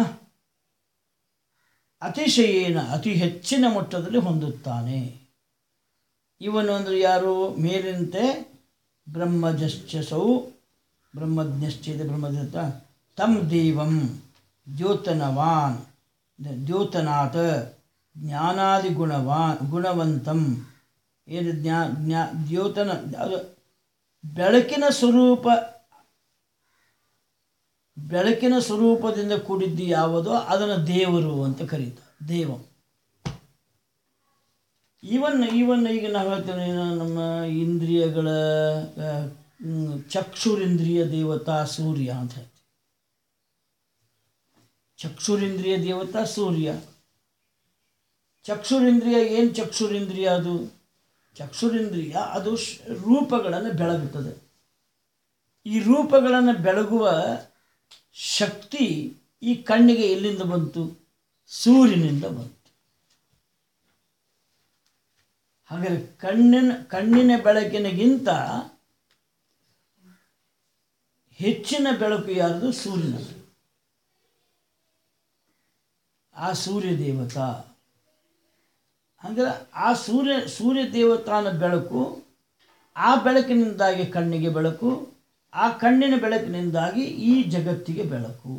ಅತಿಶಯೇನ ಅತಿ ಹೆಚ್ಚಿನ ಮಟ್ಟದಲ್ಲಿ ಹೊಂದುತ್ತಾನೆ ಇವನು ಅಂದರೆ ಯಾರು ಮೇಲಿನಂತೆ ಬ್ರಹ್ಮಜಶ್ಚಸೌ ಬ್ರಹ್ಮಜ್ಞಶ್ಚೇದ ಬ್ರಹ್ಮಜತ ತಂ ದೇವಂ ದ್ಯೋತನವಾನ್ ದ್ಯೋತನಾಥ ಜ್ಞಾನಾದಿ ಗುಣವಾನ್ ಗುಣವಂತಂ ಏನು ಜ್ಞಾ ಜ್ಞಾ ದ್ಯೋತನ ಅದು ಬೆಳಕಿನ ಸ್ವರೂಪ ಬೆಳಕಿನ ಸ್ವರೂಪದಿಂದ ಕೂಡಿದ್ದು ಯಾವುದೋ ಅದನ್ನು ದೇವರು ಅಂತ ಕರೀತಾರೆ ದೇವ ಇವನ್ ಇವನ್ ಈಗ ನಾವು ಹೇಳ್ತೇವೆ ಏನು ನಮ್ಮ ಇಂದ್ರಿಯಗಳ ಆ, ಹ್ಮ್, ಚಕ್ಷುರಿಂದ್ರಿಯ ದೇವತಾ ಸೂರ್ಯ ಅಂತ ಹೇಳ್ತೀವಿ ಚಕ್ಷುರಿಂದ್ರಿಯ ದೇವತಾ ಸೂರ್ಯ ಚಕ್ಷುರಿಂದ್ರಿಯ ಏನು ಚಕ್ಷುರಿಂದ್ರಿಯ ಅದು ಚಕ್ಷುರಿಂದ್ರಿಯ ಅದು ಶ್- ರೂಪಗಳನ್ನು ಬೆಳಗುತ್ತದೆ ಈ ರೂಪಗಳನ್ನು ಬೆಳಗುವ ಶಕ್ತಿ ಈ ಕಣ್ಣಿಗೆ ಎಲ್ಲಿಂದ ಬಂತು ಸೂರ್ಯನಿಂದ ಬಂತು ಹಾಗಾದರೆ ಕಣ್ಣಿನ ಕಣ್ಣಿನ ಬೆಳಕಿನಗಿಂತ ಹೆಚ್ಚಿನ ಬೆಳಕು ಯಾರ್ದು ಸೂರ್ಯನದು ಆ ಸೂರ್ಯ ದೇವತಾ ಅಂದರೆ ಆ ಸೂರ್ಯ ಸೂರ್ಯ ದೇವತಾನ ಬೆಳಕು ಆ ಬೆಳಕಿನಿಂದಾಗಿ ಕಣ್ಣಿಗೆ ಬೆಳಕು ಆ ಕಣ್ಣಿನ ಬೆಳಕಿನಿಂದಾಗಿ ಈ ಜಗತ್ತಿಗೆ ಬೆಳಕು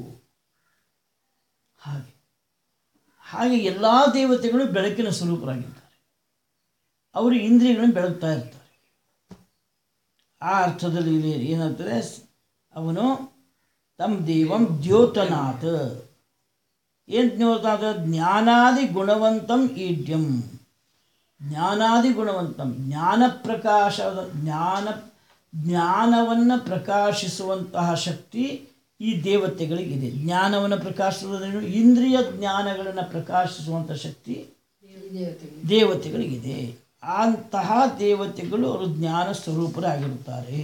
ಹಾಗೆ ಹಾಗೆ ಎಲ್ಲ ದೇವತೆಗಳು ಬೆಳಕಿನ ಸ್ವರೂಪರಾಗಿದ್ದಾರೆ ಅವರು ಇಂದ್ರಿಯಗಳನ್ನು ಬೆಳಗ್ತಾ ಇರ್ತಾರೆ ಆ ಅರ್ಥದಲ್ಲಿ ಇಲ್ಲಿ ಏನಾಗ್ತದೆ ಸ್- ಅವನು ತಮ್ಮ ದೇವಂ ದ್ಯೋತನಾಥ ಏನು ಜ್ಞೋತಾದ ಜ್ಞಾನಾದಿ ಗುಣವಂತಂ ಈಡ್ಯಂ ಜ್ಞಾನಾದಿ ಗುಣವಂತಂ ಜ್ಞಾನ ಪ್ರಕಾಶದ ಜ್ಞಾನ ಜ್ಞಾನವನ್ನು ಪ್ರಕಾಶಿಸುವಂತಹ ಶಕ್ತಿ ಈ ದೇವತೆಗಳಿಗಿದೆ ಜ್ಞಾನವನ್ನು ಪ್ರಕಾಶಿಸುವುದೇನು ಇಂದ್ರಿಯ ಜ್ಞಾನಗಳನ್ನು ಪ್ರಕಾಶಿಸುವಂಥ ಶಕ್ತಿ ದೇವತೆಗಳಿಗಿದೆ ಅಂತಹ ದೇವತೆಗಳು ಅವರು ಜ್ಞಾನ ಸ್ವರೂಪರಾಗಿರುತ್ತಾರೆ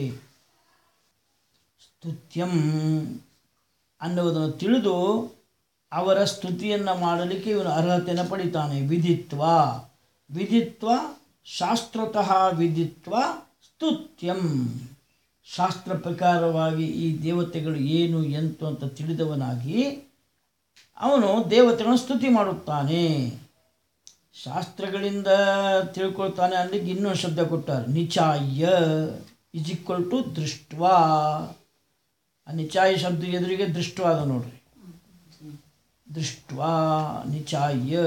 ಸ್ತುತ್ಯಂ ಅನ್ನುವುದನ್ನು ತಿಳಿದು ಅವರ ಸ್ತುತಿಯನ್ನು ಮಾಡಲಿಕ್ಕೆ ಇವನು ಅರ್ಹತೆಯನ್ನು ಪಡಿತಾನೆ ವಿಧಿತ್ವ ವಿಧಿತ್ವ ಶಾಸ್ತ್ರತಃ ವಿಧಿತ್ವ ಸ್ತುತ್ಯಂ ಶಾಸ್ತ್ರ ಪ್ರಕಾರವಾಗಿ ಈ ದೇವತೆಗಳು ಏನು ಎಂತು ಅಂತ ತಿಳಿದವನಾಗಿ ಅವನು ದೇವತೆಗಳನ್ನು ಸ್ತುತಿ ಮಾಡುತ್ತಾನೆ ಶಾಸ್ತ್ರಗಳಿಂದ ತಿಳ್ಕೊಳ್ತಾನೆ ಅಲ್ಲಿಗೆ ಇನ್ನೊಂದು ಶಬ್ದ ಕೊಟ್ಟಾರೆ ನಿಚಾಯ್ಯ ಇಸ್ ಈಕ್ವಲ್ ಟು ದೃಷ್ಟ್ವಾ ಆ ನಿಚಾಯ ಶಬ್ದ ಎದುರಿಗೆ ದೃಷ್ಟವಾದ ನೋಡ್ರಿ ದೃಷ್ಟ್ವಾ ನಿಚಾಯ್ಯ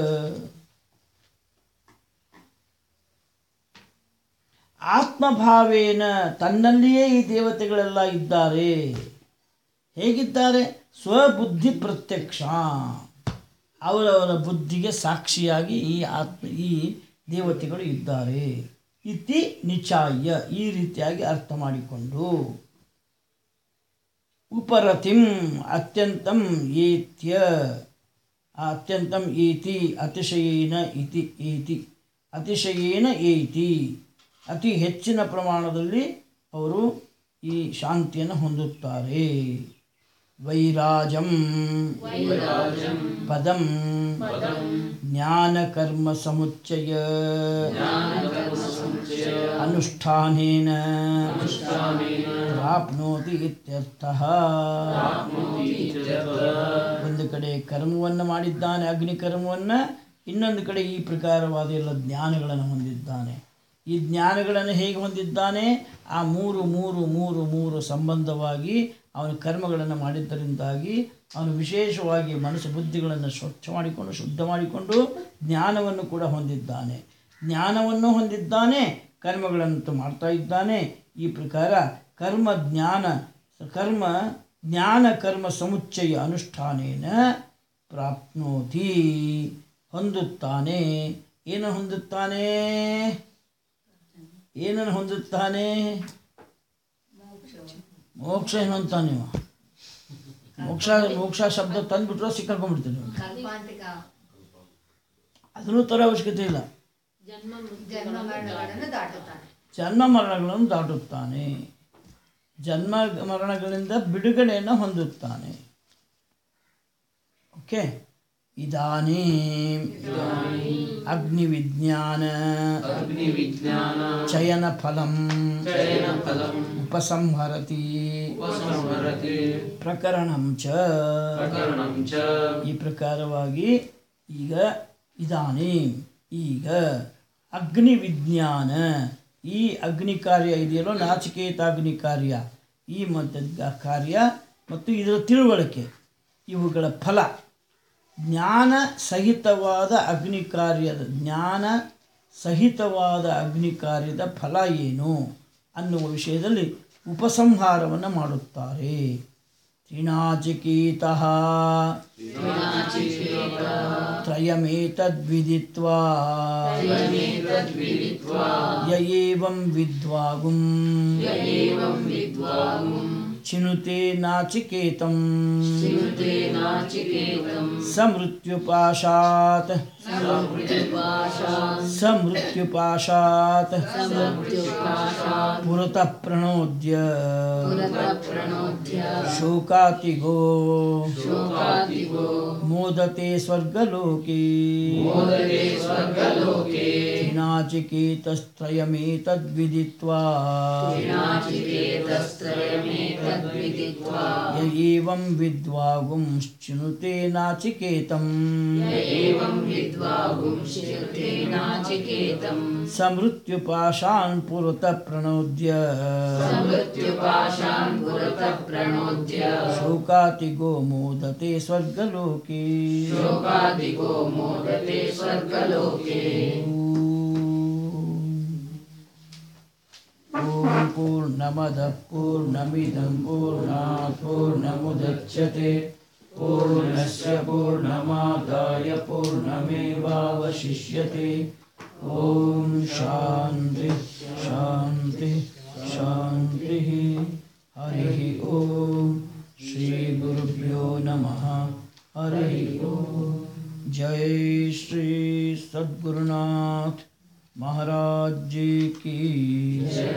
ಆತ್ಮಭಾವೇನ ತನ್ನಲ್ಲಿಯೇ ಈ ದೇವತೆಗಳೆಲ್ಲ ಇದ್ದಾರೆ ಹೇಗಿದ್ದಾರೆ ಸ್ವಬುದ್ಧಿ ಪ್ರತ್ಯಕ್ಷ ಅವರವರ ಬುದ್ಧಿಗೆ ಸಾಕ್ಷಿಯಾಗಿ ಈ ಆತ್ಮ ಈ ದೇವತೆಗಳು ಇದ್ದಾರೆ ಇತಿ ನಿಚಾಯ್ಯ ಈ ರೀತಿಯಾಗಿ ಅರ್ಥ ಮಾಡಿಕೊಂಡು ಉಪರತಿಂ ಅತ್ಯಂತಂ ಏತ್ಯ ಅತ್ಯಂತಂ ಏತಿ ಅತಿಶಯೇನ ಇತಿ ಏತಿ ಅತಿಶಯೇನ ಏತಿ ಅತಿ ಹೆಚ್ಚಿನ ಪ್ರಮಾಣದಲ್ಲಿ ಅವರು ಈ ಶಾಂತಿಯನ್ನು ಹೊಂದುತ್ತಾರೆ ವೈರಾಜಂ ಪದಂ ಜ್ಞಾನಕರ್ಮ ಸಮುಚ್ಚಯ ಅನುಷ್ಠಾನೇನ ಪ್ರಾಪ್ನೋತಿ ಇತ್ಯರ್ಥಃ ಒಂದು ಕಡೆ ಕರ್ಮವನ್ನು ಮಾಡಿದ್ದಾನೆ ಅಗ್ನಿ ಕರ್ಮವನ್ನು ಇನ್ನೊಂದು ಕಡೆ ಈ ಪ್ರಕಾರವಾದ ಎಲ್ಲ ಜ್ಞಾನಗಳನ್ನು ಹೊಂದಿದ್ದಾನೆ ಈ ಜ್ಞಾನಗಳನ್ನು ಹೇಗೆ ಹೊಂದಿದ್ದಾನೆ ಆ ಮೂರು ಮೂರು ಮೂರು ಮೂರು ಸಂಬಂಧವಾಗಿ ಅವನ ಕರ್ಮಗಳನ್ನು ಮಾಡಿದ್ದರಿಂದಾಗಿ ಅವನು ವಿಶೇಷವಾಗಿ ಮನಸ್ಸು ಬುದ್ಧಿಗಳನ್ನು ಸ್ವಚ್ಛ ಮಾಡಿಕೊಂಡು ಶುದ್ಧ ಮಾಡಿಕೊಂಡು ಜ್ಞಾನವನ್ನು ಕೂಡ ಹೊಂದಿದ್ದಾನೆ ಜ್ಞಾನವನ್ನು ಹೊಂದಿದ್ದಾನೆ ಕರ್ಮಗಳಂತೂ ಮಾಡ್ತಾ ಇದ್ದಾನೆ ಈ ಪ್ರಕಾರ ಕರ್ಮ ಜ್ಞಾನ ಕರ್ಮ ಜ್ಞಾನ ಕರ್ಮ ಸಮುಚ್ಚಯ ಅನುಷ್ಠಾನೇನ ಪ್ರಾಪ್ನೋತಿ ಹೊಂದುತ್ತಾನೆ ಏನು ಹೊಂದುತ್ತಾನೆ ಏನನ್ನು ಹೊಂದುತ್ತಾನೆ ಮೋಕ್ಷ ಏನು ಅಂತಾನೆ ನೀವು ಮೋಕ್ಷ ಮೋಕ್ಷ ಶಬ್ದ ತಂದ್ಬಿಟ್ರೆ ಸಿಕ್ಕಾಕೊಂಡ್ಬಿಡ್ತೀವಿ ನೀವು ಕಲ್ಪಾಂತಿಕ ಅದನ್ನು ತರ ಅವಶ್ಯಕತೆ ಇಲ್ಲ ಜನ್ಮ ಜನ್ಮ ಮರಣಗಳನ್ನು ದಾಟುತ್ತಾನೆ ಜನ್ಮ ಮರಣಗಳನ್ನು ದಾಟುತ್ತಾನೆ ಜನ್ಮ ಮರಣಗಳಿಂದ ಬಿಡುಗಡೆಯನ್ನು ಹೊಂದುತ್ತಾನೆ ಓಕೆ ಇದಾನೇ ಅಗ್ನಿವಿಜ್ಞಾನ ಅಗ್ನಿವಿಜ್ಞಾನ ಚಯನ ಫಲಂ ಚಯನಫಲಂ ಉಪಸಂಹರತಿ ಉಪಸಂಹರತಿ ಪ್ರಕರಣಂ ಚ ಪ್ರಕರಣಂ ಚ ಈ ಪ್ರಕಾರವಾಗಿ ಈಗ ಇದಾನೆ ಈಗ ಅಗ್ನಿ ವಿಜ್ಞಾನ ಈ ಅಗ್ನಿ ಕಾರ್ಯ ಇದೆಯಲ್ಲೋ ನಾಚಿಕೇತಾಗ್ನಿ ಕಾರ್ಯ ಈ ಮತ್ತ ಕಾರ್ಯ ಮತ್ತು ಇದರ ತಿಳುವಳಿಕೆ ಇವುಗಳ ಫಲ ಜ್ಞಾನ ಸಹಿತವಾದ ಅಗ್ನಿ ಕಾರ್ಯದ ಜ್ಞಾನ ಸಹಿತವಾದ ಅಗ್ನಿ ಕಾರ್ಯದ ಫಲ ಏನು ಅನ್ನುವ ವಿಷಯದಲ್ಲಿ ಉಪಸಂಹಾರವನ್ನು ಮಾಡುತ್ತಾರೆ ತ್ರಿನಾಚಿಕೇತಃ ತ್ರಯಮೇತದ್ವಿದಿತ್ವಾ ಯ ಏವಂ ವಿದ್ವಾಗುಂ ಚಿನುತೆ ನಾಚಿಕೇತಂ ಸ ಮೃತ್ಯುಪಾಶಾತ್ ಸ ಮೃತ್ಯುಪಾಶಾತ್ ಪುರತಃ ಪ್ರಣೋದ್ಯ ಶೋಕಾತಿಗೋ ಮೋದತೆ ಸ್ವರ್ಗಲೋಕೆ नाचिकेतस्त्रयमेतद्विदित्वा य एवं विद्वागुंश्चिनुते नाचिकेतम् स मृत्युपाशान् पुरतः प्रणोद्य शोकातिगो मोदते स्वर्गलोके ॐ पूर्णमदः पूर्णमिदं पूर्णात् पूर्णमुदच्यते पूर्णस्य पूर्णमादाय पूर्णमेवावशिष्यते ॐ शान्ति शान्ति शान्तिः हरिः ॐ श्रीगुरुभ्यो नमः हरिः ॐ जय श्री सद्गुरुनाथ महाराज जी की